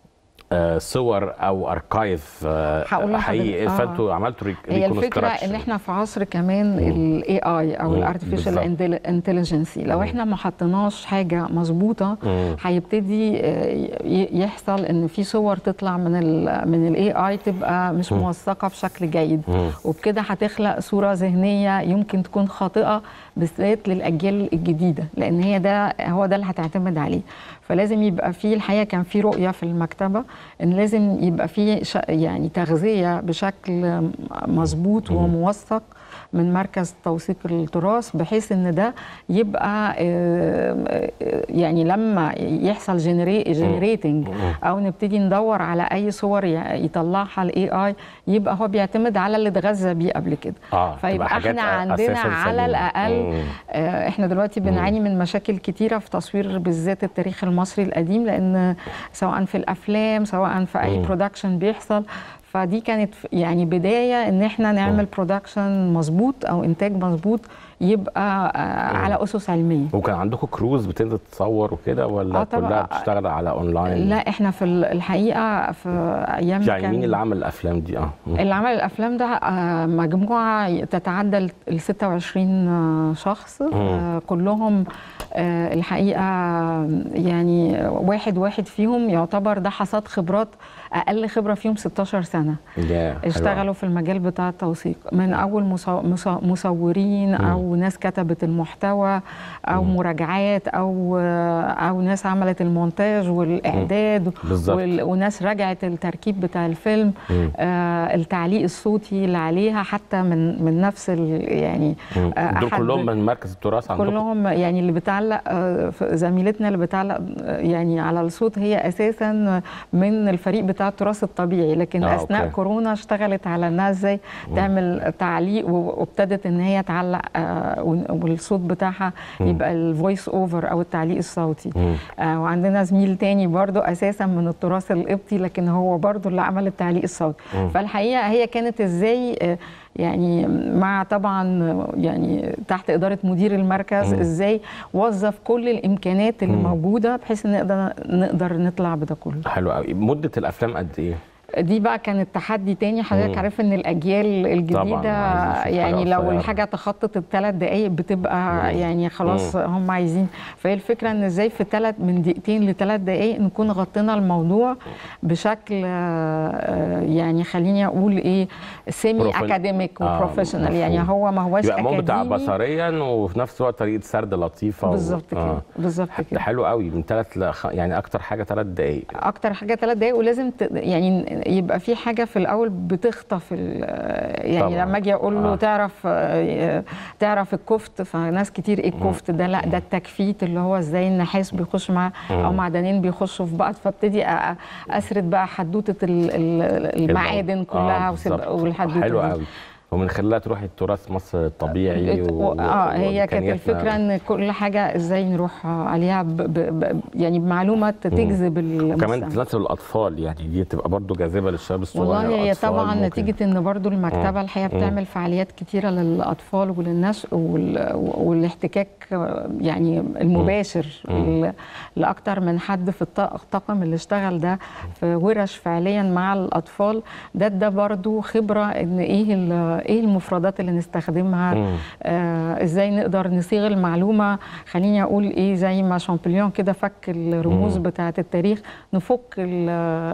آه، صور او اركايف هقول لحضرتك- حقيقي آه. فانتوا عملتوا ريك- هي الفكره reconstruction. ان احنا في عصر كمان الاي اي او مم. الارتفيشال انتليجنسي لو مم. احنا ما حطيناش حاجه مظبوطه مم. هيبتدي آه، ي- يحصل ان في صور تطلع من ال من الاي اي تبقى مش مم. موثقه بشكل جيد مم. وبكده هتخلق صوره ذهنيه يمكن تكون خاطئه بالذات للاجيال الجديده لان هي ده هو ده اللي هتعتمد عليه فلازم يبقى في الحقيقه كان في رؤيه في المكتبه ان لازم يبقى في ش- يعني تغذيه بشكل مظبوط وموثق من مركز توثيق التراث بحيث ان ده يبقى آه، آه، يعني لما يحصل جنريتنج او نبتدي ندور على اي صور ي- يطلعها الاي اي يبقى هو بيعتمد على اللي اتغذى بيه قبل كده اه فيبقى تبقى حاجات احنا عندنا أساساً على سليمة. الاقل مم. آه، احنا دلوقتي بنعاني من مشاكل كتيره في تصوير بالذات التاريخ المصري القديم لان سواء في الافلام سواء في اي مم. برودكشن بيحصل فدي كانت ف- يعني بدايه ان احنا نعمل برودكشن مظبوط او انتاج مظبوط يبقى آه، على اسس علميه وكان عندكم كروز بتنزل تصور وكده ولا آه طبعاً. كلها بتشتغل على اونلاين؟ لا احنا في ال- الحقيقه في ايام يعني كان مين اللي عمل الافلام دي اه مم. اللي عمل الافلام ده آه، مجموعه تتعدى ال 26 شخص آه، كلهم آه، الحقيقه يعني واحد واحد فيهم يعتبر ده حصاد خبرات اقل خبره فيهم 16 سنه يا، حلو اشتغلوا في المجال بتاع التوثيق من اول مصو- مص- مصورين او ناس كتبت المحتوى او مراجعات او او ناس عملت المونتاج والاعداد بالظبط. وال- وناس راجعت التركيب بتاع الفيلم مم. آه التعليق الصوتي اللي عليها حتى من من نفس ال- يعني مم. آه دول أحد- كلهم من مركز التراث عندكم؟ كلهم يعني اللي بتعلق آه، ف- زميلتنا اللي بتعلق آه، يعني على الصوت هي اساسا من الفريق بتاع التراث الطبيعي لكن آه، آه اثناء أوكي. كورونا اشتغلت على انها ازاي تعمل تعليق و- وابتدت ان هي تعلق آه، ون- والصوت بتاعها مم. يبقى الفويس اوفر او التعليق الصوتي مم. آه، وعندنا زميل تاني برضو اساسا من التراث القبطي لكن هو برضو اللي عمل التعليق الصوتي مم. فالحقيقه هي كانت ازاي آه، يعني مع طبعا آه، يعني تحت اداره مدير المركز مم. ازاي وظف كل الامكانيات اللي مم. موجوده بحيث نقدر نقدر نطلع بده كله حلو قوي مده الافلام قد ايه؟ دي بقى كانت تحدي تاني حضرتك مم. عارف ان الاجيال الجديده عايزين نشوف يعني حاجة لو قصيرة. الحاجه تخطط الثلاث دقائق بتبقى مم. يعني خلاص مم. هم عايزين فهي الفكره ان ازاي في ثلاث من دقيقتين لثلاث دقائق نكون غطينا الموضوع بشكل آه، يعني خليني اقول ايه سيمي بروفيل- اكاديميك آه، وبروفيشنال يعني مفهوم. هو ما هوش يبقى ممتع اكاديمي بصريا وفي نفس الوقت طريقه سرد لطيفه و- بالظبط كده آه. بالظبط ده كده حلو قوي من ثلاث لخ... يعني اكتر حاجه ثلاث دقائق اكتر حاجه ثلاث دقايق ولازم ت... يعني يبقى في حاجه في الاول بتخطف ال... يعني طبعاً. لما اجي اقول له آه. تعرف آه، تعرف الكفت فناس كتير ايه الكفت ده لا ده التكفيت اللي هو ازاي النحاس بيخش مع او مم. معدنين بيخشوا في بعض فابتدي أ- اسرد بقى حدوته ال- ال- المعادن كلها آه وسب- بالظبط. والحدوته حلو دي. قوي ومن خلالها تروحي التراث مصر الطبيعي بت- و... و- اه هي كانت وإمكانياتنا. الفكره ان كل حاجه ازاي نروح عليها ب... ب... ب... يعني بمعلومه تجذب وكمان المستمع تناسب الاطفال يعني دي تبقى برضو جاذبه للشباب الصغير والله هي الأطفال طبعا ممكن. نتيجه ان برضو المكتبه مم. الحقيقه مم. بتعمل فعاليات كتيره للاطفال وللناس وال... والاحتكاك يعني المباشر مم. ل- لاكتر من حد في الط- الطاقم اللي اشتغل ده في ورش فعليا مع الاطفال ده ده برضو خبره ان ايه ال- ايه المفردات اللي نستخدمها مم. آه ازاي نقدر نصيغ المعلومه خليني اقول ايه زي ما شامبليون كده فك الرموز مم. بتاعه التاريخ نفك ال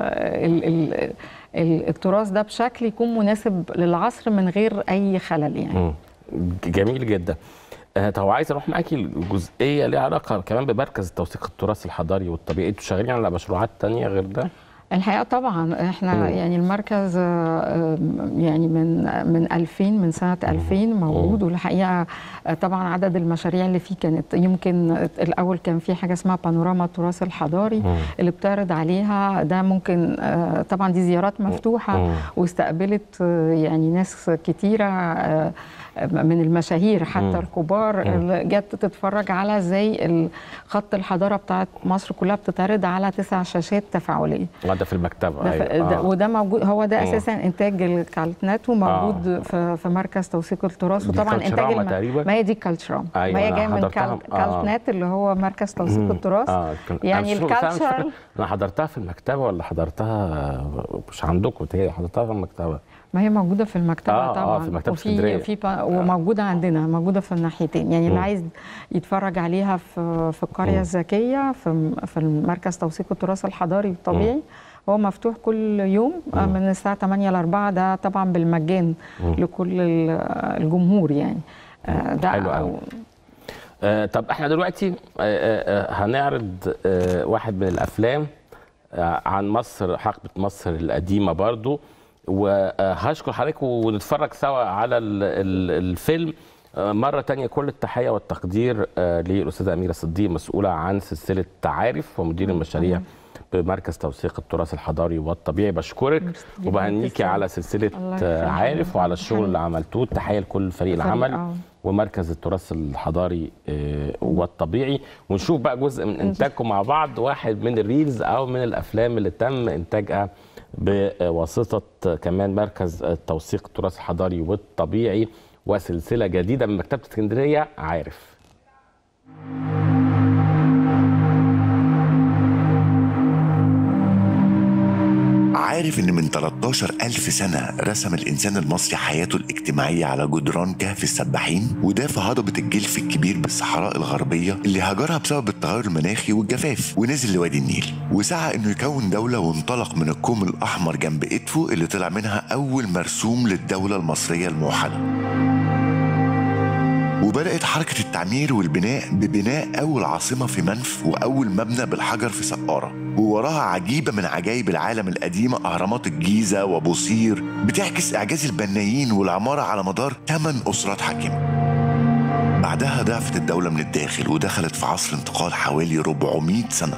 ال ال ال التراث ده بشكل يكون مناسب للعصر من غير اي خلل يعني مم. جميل جدا آه، طب عايز اروح معاكي الجزئيه ليها علاقه كمان بمركز توثيق التراث الحضاري والطبيعي انتوا شغالين على مشروعات تانية غير ده؟ الحقيقه طبعا احنا مم. يعني المركز آه، آه، يعني من من 2000 من سنه 2000 موجود والحقيقه آه، طبعا عدد المشاريع اللي فيه كانت يمكن الاول كان في حاجه اسمها بانوراما التراث الحضاري مم. اللي بتعرض عليها ده ممكن آه، طبعا دي زيارات مفتوحه مم. واستقبلت آه، يعني ناس كتيره آه، من المشاهير حتى مم. الكبار مم. اللي جت تتفرج على ازاي ال- خط الحضاره بتاعت مصر كلها بتتعرض على تسع شاشات تفاعليه آه، ده في المكتبه ده ف... أيوة. ده آه. وده موجود هو ده مم. اساسا انتاج الكالتنات وموجود آه. في... في مركز توثيق التراث دي وطبعا انتاج كالتراما الم... تقريبا؟ ما هي دي كالترام أيوة، ما هي أنا جايه من حضرتها. كال... آه. كالتنات اللي هو مركز توثيق مم. التراث اه كان- يعني أنا مش- فعلا مش فاكر. الكالتشر انا حضرتها في المكتبه ولا حضرتها مش عندكم تهيألي حضرتها في المكتبه ما هي موجوده في المكتبه آه، آه، طبعا في مكتبة وفي اسكندرية. في با... وموجوده عندنا موجوده في الناحيتين يعني اللي مم. عايز يتفرج عليها في في القريه مم. الذكيه في في المركز توثيق التراث الحضاري والطبيعي هو مفتوح كل يوم آه، مم. من الساعه 8 ل 4 ده طبعا بالمجان مم. لكل ال- الجمهور يعني آه، ده حلو قوي آه طب احنا دلوقتي آه آه آه، هنعرض آه واحد من الافلام آه عن مصر حقبه مصر القديمه برضو وهشكر حضرتك ونتفرج سوا على ال- ال- الفيلم آه، مرة تانية كل التحية والتقدير آه، للأستاذة أميرة صديق مسؤولة عن سلسلة عارف ومدير المشاريع بمركز توثيق التراث الحضاري والطبيعي بشكرك جداً. وبهنيكي تسلم. على سلسلة الله آه، يخليك. عارف وعلى الشغل اللي عملتوه تحية لكل فريق فريق، العمل آه. ومركز التراث الحضاري آه، والطبيعي ونشوف بقى جزء من انتاجكم مع بعض واحد من الريلز او من الافلام اللي تم انتاجها بواسطه كمان مركز توثيق التراث الحضاري والطبيعي وسلسله جديده من مكتبه اسكندريه عارف عارف إن من 13 ألف سنة رسم الإنسان المصري حياته الاجتماعية على جدران كهف السباحين وده في هضبة الجلف الكبير بالصحراء الغربية اللي هاجرها بسبب التغير المناخي والجفاف ونزل لوادي النيل وسعى إنه يكون دولة وانطلق من الكوم الأحمر جنب إدفو اللي طلع منها أول مرسوم للدولة المصرية الموحدة وبدأت حركة التعمير والبناء ببناء أول عاصمة في منف وأول مبنى بالحجر في سقارة ووراها عجيبة من عجائب العالم القديمة أهرامات الجيزة وبوصير بتعكس إعجاز البنايين والعمارة على مدار 8 أسرات حاكمة بعدها ضعفت الدولة من الداخل ودخلت في عصر انتقال حوالي 400 سنة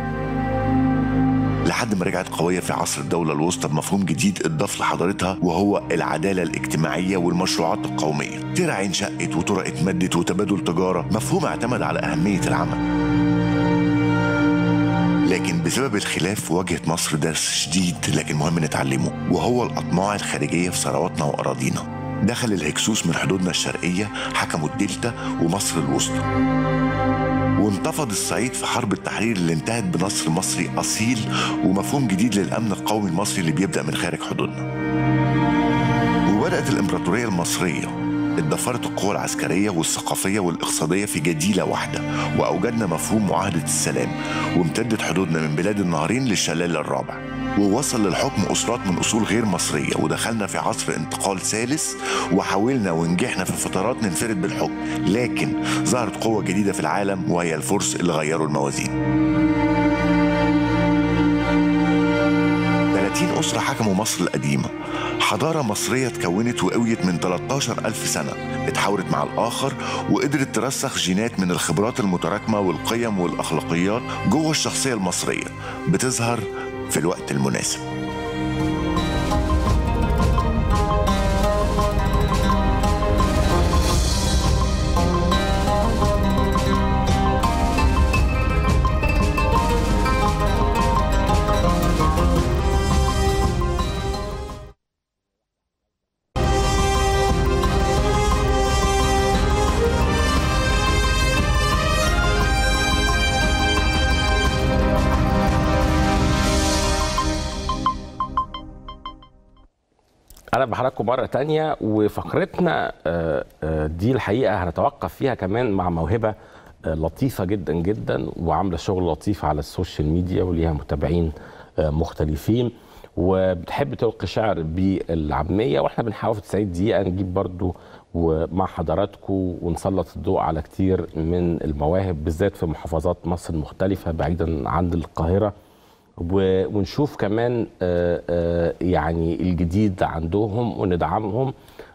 لحد ما رجعت قوية في عصر الدولة الوسطى بمفهوم جديد اتضاف لحضارتها وهو العدالة الاجتماعية والمشروعات القومية ترع انشقت وطرق اتمدت وتبادل تجارة مفهوم اعتمد على أهمية العمل لكن بسبب الخلاف واجهت مصر درس شديد لكن مهم نتعلمه وهو الأطماع الخارجية في ثرواتنا وأراضينا دخل الهكسوس من حدودنا الشرقية حكموا الدلتا ومصر الوسطى وانتفض الصعيد في حرب التحرير اللي انتهت بنصر مصري أصيل ومفهوم جديد للأمن القومي المصري اللي بيبدأ من خارج حدودنا وبدأت الإمبراطورية المصرية اتضافرت القوى العسكرية والثقافية والاقتصادية في جديلة واحدة وأوجدنا مفهوم معاهدة السلام وامتدت حدودنا من بلاد النهرين للشلال الرابع ووصل للحكم أسرات من أصول غير مصرية ودخلنا في عصر انتقال ثالث وحاولنا ونجحنا في فترات ننفرد بالحكم لكن ظهرت قوة جديدة في العالم وهي الفرس اللي غيروا الموازين 30 أسرة حكموا مصر القديمة حضارة مصرية اتكونت وقويت من 13 ألف سنة اتحاورت مع الآخر وقدرت ترسخ جينات من الخبرات المتراكمة والقيم والأخلاقيات جوه الشخصية المصرية بتظهر في الوقت المناسب اهلا بحضراتكم مره تانية وفقرتنا آه، آه، دي الحقيقه هنتوقف فيها كمان مع موهبه آه، لطيفه جدا جدا وعامله شغل لطيف على السوشيال ميديا وليها متابعين آه، مختلفين وبتحب تلقي شعر بالعاميه واحنا بنحاول في 90 دقيقه نجيب برضو ومع حضراتكم ونسلط الضوء على كتير من المواهب بالذات في محافظات مصر المختلفه بعيدا عن القاهره و- ونشوف كمان آه، آه، يعني الجديد عندهم وندعمهم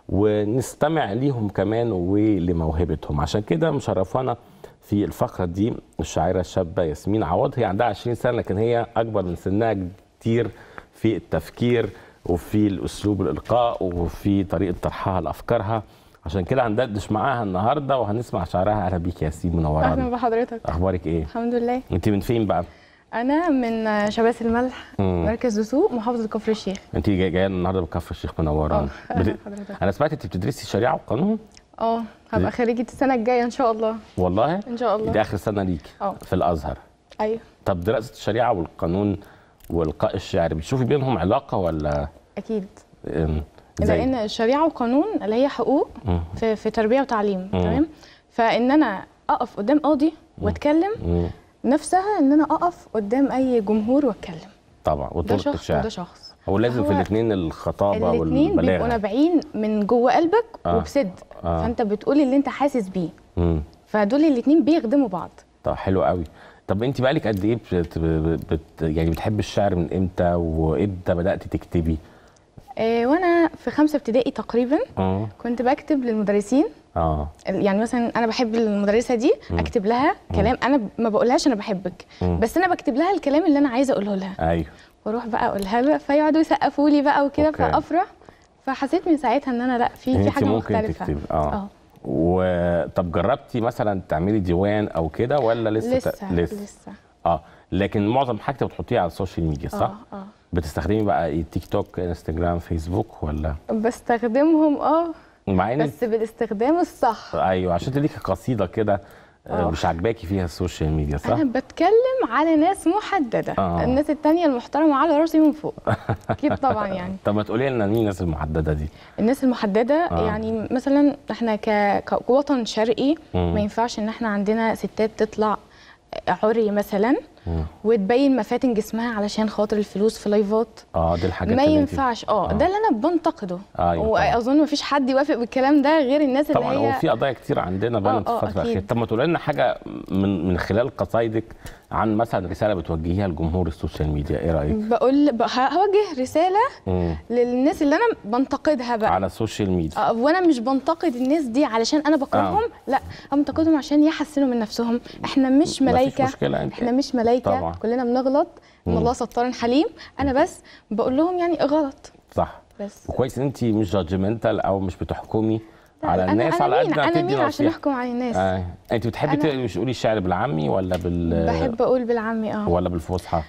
ونستمع ليهم كمان ولموهبتهم عشان كده مشرفانا في الفقرة دي الشاعرة الشابة ياسمين عوض هي عندها 20 سنة لكن هي أكبر من سنها كتير في التفكير وفي الأسلوب الإلقاء وفي طريقة طرحها لأفكارها عشان كده هندردش معاها النهارده وهنسمع شعرها اهلا بيك يا ياسين اهلا منورانا بحضرتك اخبارك ايه الحمد لله انت من فين بقى انا من شباس الملح مم. مركز دسوق محافظه كفر الشيخ انت جاي- جايه النهارده بكفر الشيخ منورانا اه بت... حضرتك انا سمعت انت بتدرسي شريعه وقانون اه هبقى خريجه السنه الجايه ان شاء الله والله ان شاء الله دي اخر سنه ليك اه في الازهر ايوه طب دراسه الشريعه والقانون والقاء الشعر بتشوفي بينهم علاقه ولا اكيد ام، لان الشريعه والقانون اللي هي حقوق مم. في, في تربيه وتعليم مم. تمام فان انا اقف قدام قاضي واتكلم مم. نفسها ان انا اقف قدام اي جمهور واتكلم طبعا ده وطرق شخص الشعر وده شخص هو لازم في هو الاثنين الخطابه الاثنين بيبقوا والبلاغه نابعين من جوه قلبك آه. وبصدق آه. فانت بتقول اللي انت حاسس بيه مم. فدول الاثنين بيخدموا بعض طب حلو قوي طب انت بقالك قد ايه بت... بت... يعني بتحب الشعر من امتى وامتى بدات تكتبي آه، وانا في خمسه ابتدائي تقريبا اه كنت بكتب للمدرسين اه يعني مثلا انا بحب المدرسه دي مم. اكتب لها كلام انا ما بقولهاش انا بحبك مم. بس انا بكتب لها الكلام اللي انا عايزه اقوله لها ايوه واروح بقى اقولها لها فيقعدوا يسقفوا لي بقى وكده أوكي. فافرح فحسيت من ساعتها ان انا لا في إن في أنت حاجه ممكن مختلفه تكتبي اه و طب جربتي مثلا تعملي ديوان او كده ولا لسه لسه ت- لسه, لسه. اه لكن معظم حاجتك بتحطيها على السوشيال ميديا صح؟ اه اه بتستخدمي بقى ايه تيك توك انستجرام فيسبوك ولا بستخدمهم اه مع ان بس بالاستخدام الصح ايوه عشان تديكي قصيده كده آه، آه. مش عاجباكي فيها السوشيال ميديا صح؟ انا بتكلم على ناس محدده آه. الناس التانية المحترمه على راسي من فوق اكيد طبعا يعني طب ما تقولي لنا مين الناس المحدده دي؟ الناس المحدده آه. يعني مثلا احنا ك... كوطن شرقي مم. ما ينفعش ان احنا عندنا ستات تطلع عري مثلا مم. وتبين مفاتن جسمها علشان خاطر الفلوس في لايفات اه دي الحاجات ما اللي انت- ينفعش اه ده اللي انا بنتقده أيوة طبعاً. واظن ما فيش حد يوافق بالكلام ده غير الناس اللي طبعا هي هو في قضايا كتير عندنا بقى آه، آه، في الفتره الاخيره أكيد. طب ما تقولي لنا حاجه من من خلال قصايدك عن مثلا رساله بتوجهيها لجمهور السوشيال ميديا ايه رايك؟ بقول ب- هوجه رساله مم. للناس اللي انا بنتقدها بقى على السوشيال ميديا آه، وانا مش بنتقد الناس دي علشان انا بكرههم لا انا بنتقدهم عشان يحسنوا من نفسهم احنا مش مفيش ملايكه مشكلة، أنت- احنا مش ملايكه طبعاً. كلنا بنغلط ان مم. الله ستار حليم انا بس بقول لهم يعني غلط صح بس وكويس ان انت مش جادجمنتال او مش بتحكمي لا، على أنا- الناس أنا على مين؟ قد ما أنا تدي مين عشان نصيحة. أحكم على الناس؟ آه. انت بتحبي أنا- تقري تقولي الشعر بالعامي ولا بال بحب اقول بالعامي اه ولا بالفصحى؟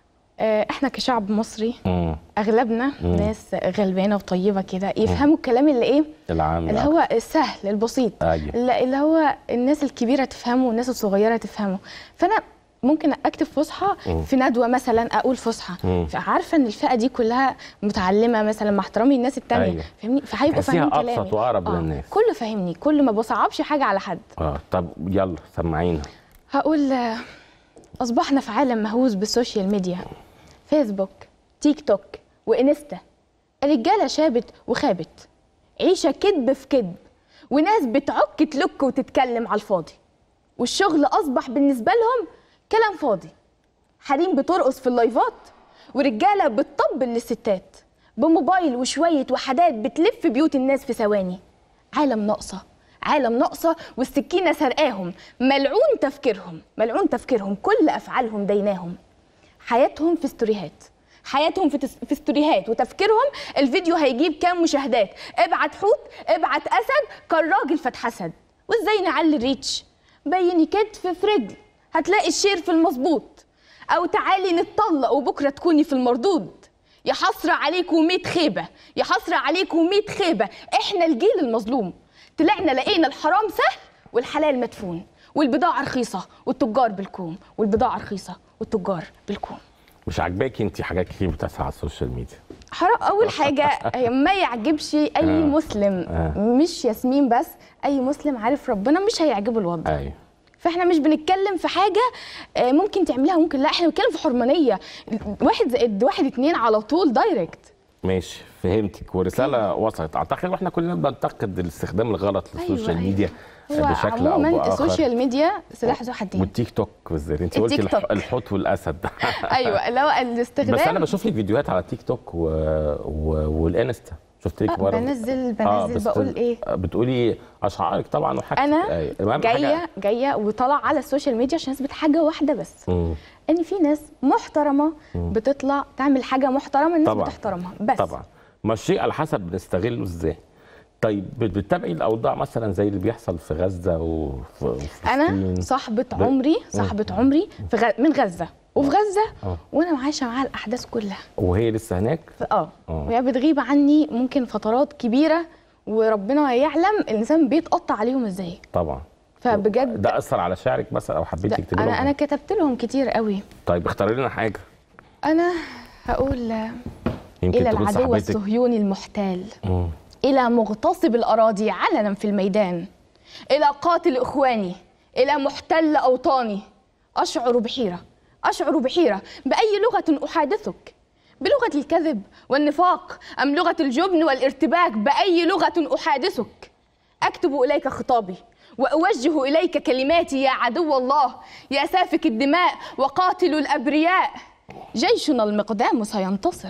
آه، احنا كشعب مصري مم. اغلبنا مم. ناس غلبانه وطيبه كده يفهموا الكلام اللي ايه العامي اللي هو السهل البسيط أيوة. اللي اللي هو الناس الكبيره تفهمه والناس الصغيره تفهمه فانا ممكن اكتب فصحى مم. في ندوه مثلا اقول فصحى مم. فعارفه ان الفئه دي كلها متعلمه مثلا مع احترامي الناس التانية أيوة. فاهمني فهيبقوا تحسيها فاهمين كلامي ابسط واقرب آه. للناس كله فاهمني كله ما بصعبش حاجه على حد اه طب يلا سمعينا هقول آه، أصبحنا في عالم مهووس بالسوشيال ميديا فيسبوك تيك توك وإنستا الرجالة شابت وخابت عيشة كذب في كذب وناس بتعك تلك وتتكلم على الفاضي والشغل أصبح بالنسبة لهم كلام فاضي حريم بترقص في اللايفات ورجالة بتطبل للستات بموبايل وشوية وحدات بتلف بيوت الناس في ثواني عالم ناقصة عالم ناقصة والسكينة سرقاهم ملعون تفكيرهم ملعون تفكيرهم كل أفعالهم ديناهم حياتهم في ستوريهات حياتهم في, تس... في ستوريهات وتفكيرهم الفيديو هيجيب كام مشاهدات ابعت حوت ابعت اسد كان راجل فاتحسد وازاي نعلي الريتش بيني كتف في رجل هتلاقي الشير في المظبوط او تعالي نتطلق وبكره تكوني في المردود يا حسرة عليكم 100 خيبة يا حسرة عليكم 100 خيبة احنا الجيل المظلوم طلعنا لقينا الحرام سهل والحلال مدفون والبضاعة رخيصة والتجار بالكوم والبضاعة رخيصة والتجار بالكوم مش عاجباكي انت حاجات كتير بتسعى على السوشيال ميديا حرام اول حاجه هي ما يعجبش اي آه. مسلم آه. مش ياسمين بس اي مسلم عارف ربنا مش هيعجبه الوضع ايوه فاحنا مش بنتكلم في حاجه آه، ممكن تعملها ممكن لا احنا بنتكلم في حرمانيه واحد زائد واحد اتنين على طول دايركت ماشي فهمتك ورساله وصلت اعتقد واحنا كلنا بننتقد الاستخدام الغلط للسوشيال أيوة. ميديا هو بشكل او عموما باخر السوشيال ميديا سلاح ذو حدين والتيك توك بالذات انت قلتي التيك توك. الح- الحوت والاسد ايوه اللي هو الاستخدام بس انا بشوف لك فيديوهات على تيك توك و... و... والانستا شفت لك آه، مره بنزل آه، بنزل بس بقول ايه بتقولي اشعارك طبعا وحاجتك انا أيوة. المهم جايه حاجة... جايه وطالعه على السوشيال ميديا عشان اثبت حاجه واحده بس مم. ان في ناس محترمه مم. بتطلع تعمل حاجه محترمه الناس طبعاً. بتحترمها بس طبعا ما الشيء على حسب بنستغله ازاي طيب بت- بتتابعي الاوضاع مثلا زي اللي بيحصل في غزه وفي وفلسطين انا صاحبه ب- عمري مم. صاحبه عمري في غ... من غزه وفي غزه اه وانا عايشه معاها الاحداث كلها وهي لسه هناك ف- اه اه وهي بتغيب عني ممكن فترات كبيره وربنا يعلم الانسان بيتقطع عليهم ازاي طبعا فبجد ده اثر على شعرك مثلا او حبيتي ده تكتبي انا لهم؟ انا كتبت لهم كتير قوي طيب اختاري لنا حاجه انا هقول آه، يمكن الى تكون العدو صاحبتك الصهيوني المحتال مم. إلى مغتصب الأراضي علنا في الميدان إلى قاتل إخواني إلى محتل أوطاني أشعر بحيرة أشعر بحيرة بأي لغة أحادثك بلغة الكذب والنفاق أم لغة الجبن والارتباك بأي لغة أحادثك أكتب إليك خطابي وأوجه إليك كلماتي يا عدو الله يا سافك الدماء وقاتل الأبرياء جيشنا المقدام سينتصر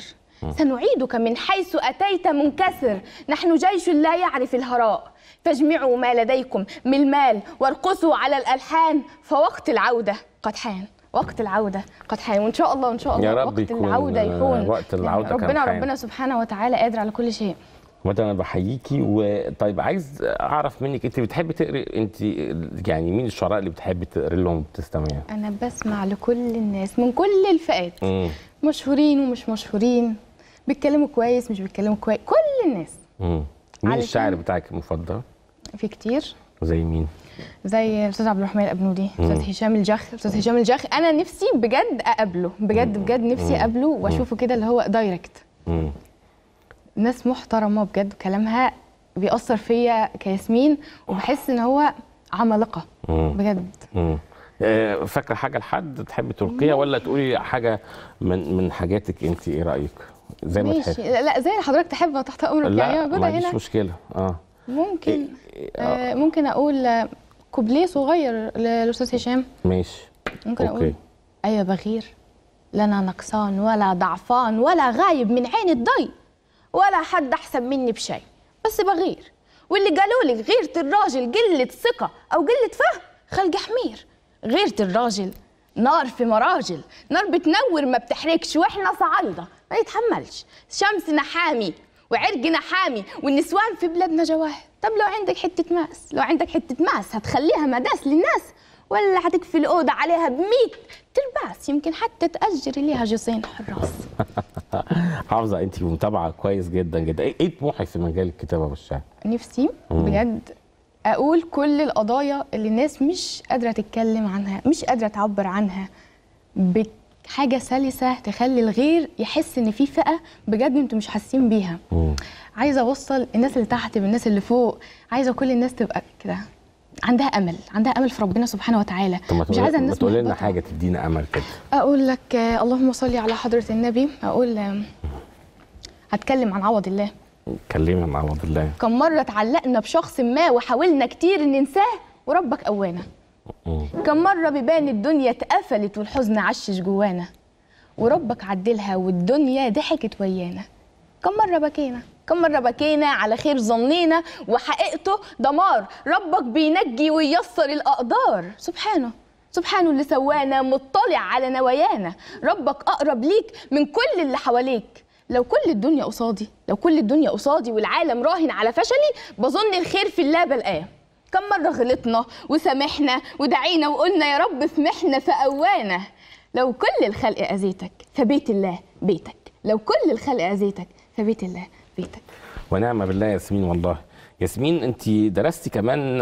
سنعيدك من حيث أتيت منكسر نحن جيش لا يعرف الهراء فاجمعوا ما لديكم من المال وارقصوا على الألحان فوقت العودة قد حان وقت العودة قد حان وإن شاء الله إن شاء الله يا رب وقت يكون، العودة آه، يكون وقت العودة كان ربنا حان. ربنا سبحانه وتعالى قادر على كل شيء مثلا انا بحييكي وطيب عايز اعرف منك انت بتحبي تقري انت يعني مين الشعراء اللي بتحبي تقري لهم وبتستمعي أنا بسمع لكل الناس من كل الفئات امم مشهورين ومش مشهورين بيتكلموا كويس مش بيتكلموا كويس كل الناس امم مين علشان- الشاعر بتاعك المفضل في كتير زي مين زي استاذ عبد الرحمن الابنودي مم. استاذ هشام الجخ استاذ هشام الجخ انا نفسي بجد اقابله بجد بجد نفسي مم. اقابله واشوفه كده اللي هو دايركت امم ناس محترمه بجد كلامها بيأثر فيا كياسمين وبحس ان هو عمالقه مم. بجد امم آه، فاكره حاجه لحد تحبي تلقيها ولا تقولي حاجه من من حاجاتك انت ايه رايك زي ما ماشي تحبي لا لا، زي اللي حضرتك تحب تحت امرك يعني لا موجوده ما عنديش هنا مشكله اه ممكن آه ممكن اقول آه، كوبليه صغير للاستاذ هشام ماشي ممكن اقول اوكي أيا بغير لنا نقصان ولا ضعفان ولا غايب من عين الضي ولا حد أحسن مني بشيء بس بغير واللي قالوا لك غيرة الراجل قلة ثقة أو قلة فهم خلق حمير غيرة الراجل نار في مراجل نار بتنور ما بتحرقش واحنا صعايدة ما يتحملش شمسنا حامي وعرقنا حامي والنسوان في بلادنا جواهر طب لو عندك حتة ماس لو عندك حتة ماس هتخليها مداس للناس ولا هتكفي الأوضة عليها بميت ترباس يمكن حتى تأجري ليها جوزين حراس حافظه انت متابعه كويس جدا جدا ايه إيه طموحك في مجال الكتابه والشعر نفسي مم. بجد أقول كل القضايا اللي الناس مش قادرة تتكلم عنها مش قادرة تعبر عنها بحاجة سلسة تخلي الغير يحس إن في فئة بجد أنتوا مش حاسين بيها عايزة أوصل الناس اللي تحت بالناس اللي فوق عايزة كل الناس تبقى كده عندها أمل عندها أمل في ربنا سبحانه وتعالى طب ما مش تقولي- عايزة ما الناس تقولي لنا محبطة. حاجه تدينا امل كده اقول لك آه، اللهم صل على حضره النبي اقول آه، هتكلم عن عوض الله كلمي عن عوض الله كم مره اتعلقنا بشخص ما وحاولنا كتير ان ننساه وربك قوانا مم. كم مره بيبان الدنيا اتقفلت والحزن عشش جوانا وربك عدلها والدنيا ضحكت ويانا كم مره بكينا كم مره بكينا على خير ظنينا وحقيقته دمار ربك بينجي وييسر الاقدار سبحانه سبحانه اللي سوانا مطلع على نوايانا ربك اقرب ليك من كل اللي حواليك لو كل الدنيا قصادي لو كل الدنيا قصادي والعالم راهن على فشلي بظن الخير في الله بلقاه كم مرة غلطنا وسامحنا ودعينا وقلنا يا رب اسمحنا فقوانا لو كل الخلق أذيتك فبيت الله بيتك لو كل الخلق أذيتك فبيت الله بيتك ونعم بالله يا ياسمين والله ياسمين انت درستي كمان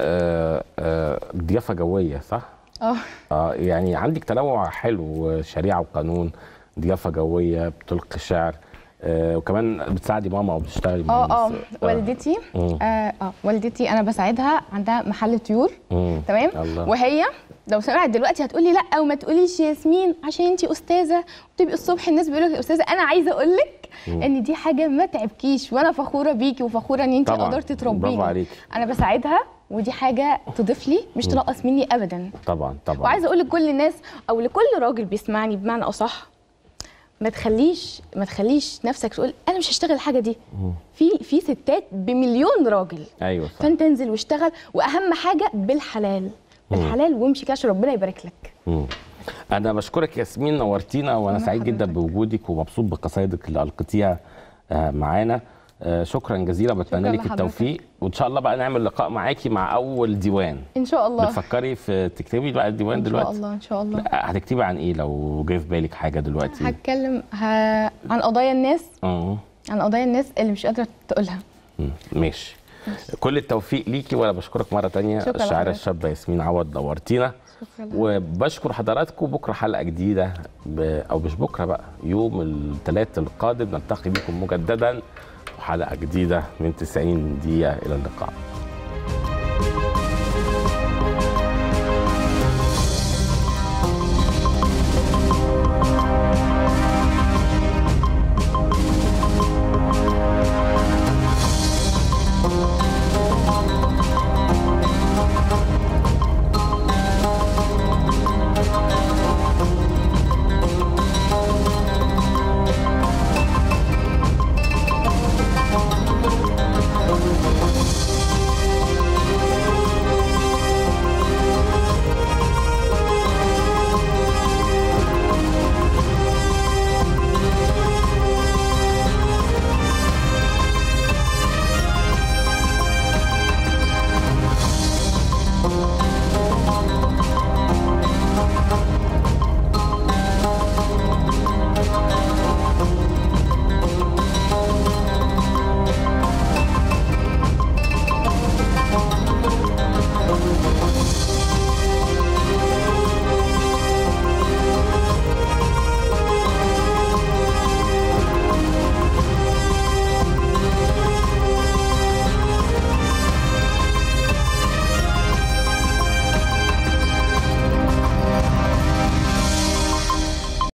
آه، آه، ضيافه جويه صح اه اه يعني عندك تنوع حلو شريعه وقانون ضيافه جويه بتلقي شعر آه وكمان بتساعدي ماما وبتشتغلي مع اه اه الناس. والدتي مم. اه اه والدتي انا بساعدها عندها محل طيور مم. تمام الله. وهي لو سمعت دلوقتي هتقولي لا وما تقوليش ياسمين عشان انتي استاذه وتبقي الصبح الناس بيقولوا لك استاذه انا عايزه اقول لك مم. ان دي حاجه ما تعبكيش وانا فخوره بيكي وفخوره ان انتي طبعاً. قدرتي تربيني برافو عليكي. انا بساعدها ودي حاجه تضيف لي مش مم. تنقص مني ابدا طبعا طبعا وعايزه اقول لكل الناس او لكل راجل بيسمعني بمعنى اصح ما تخليش ما تخليش نفسك تقول انا مش هشتغل الحاجه دي مم. في في ستات بمليون راجل ايوه صح فانت انزل واشتغل واهم حاجه بالحلال بالحلال وامشي كده عشان ربنا يبارك لك مم. انا بشكرك ياسمين نورتينا وانا سعيد جدا بوجودك ومبسوط بقصايدك اللي القيتيها آه، معانا آه، شكرا جزيلا بتمنى شكراً لك لحضرتك. التوفيق وان شاء الله بقى نعمل لقاء معاكي مع اول ديوان ان شاء الله بتفكري في تكتبي بقى الديوان ان شاء دلوقتي الله ان شاء الله لا، هتكتبي عن ايه لو جه في بالك حاجه دلوقتي هتكلم ه... عن قضايا الناس اه عن قضايا الناس اللي مش قادره تقولها مم، ماشي كل التوفيق ليكي وانا بشكرك مره تانية شكراً الشاعره لحضرتك. الشابه ياسمين عوض نورتينا شكرا وبشكر حضراتكم بكره حلقه جديده ب... او مش بكره بقى يوم الثلاث القادم نلتقي بكم مجددا وحلقه جديده من 90 دقيقه الى اللقاء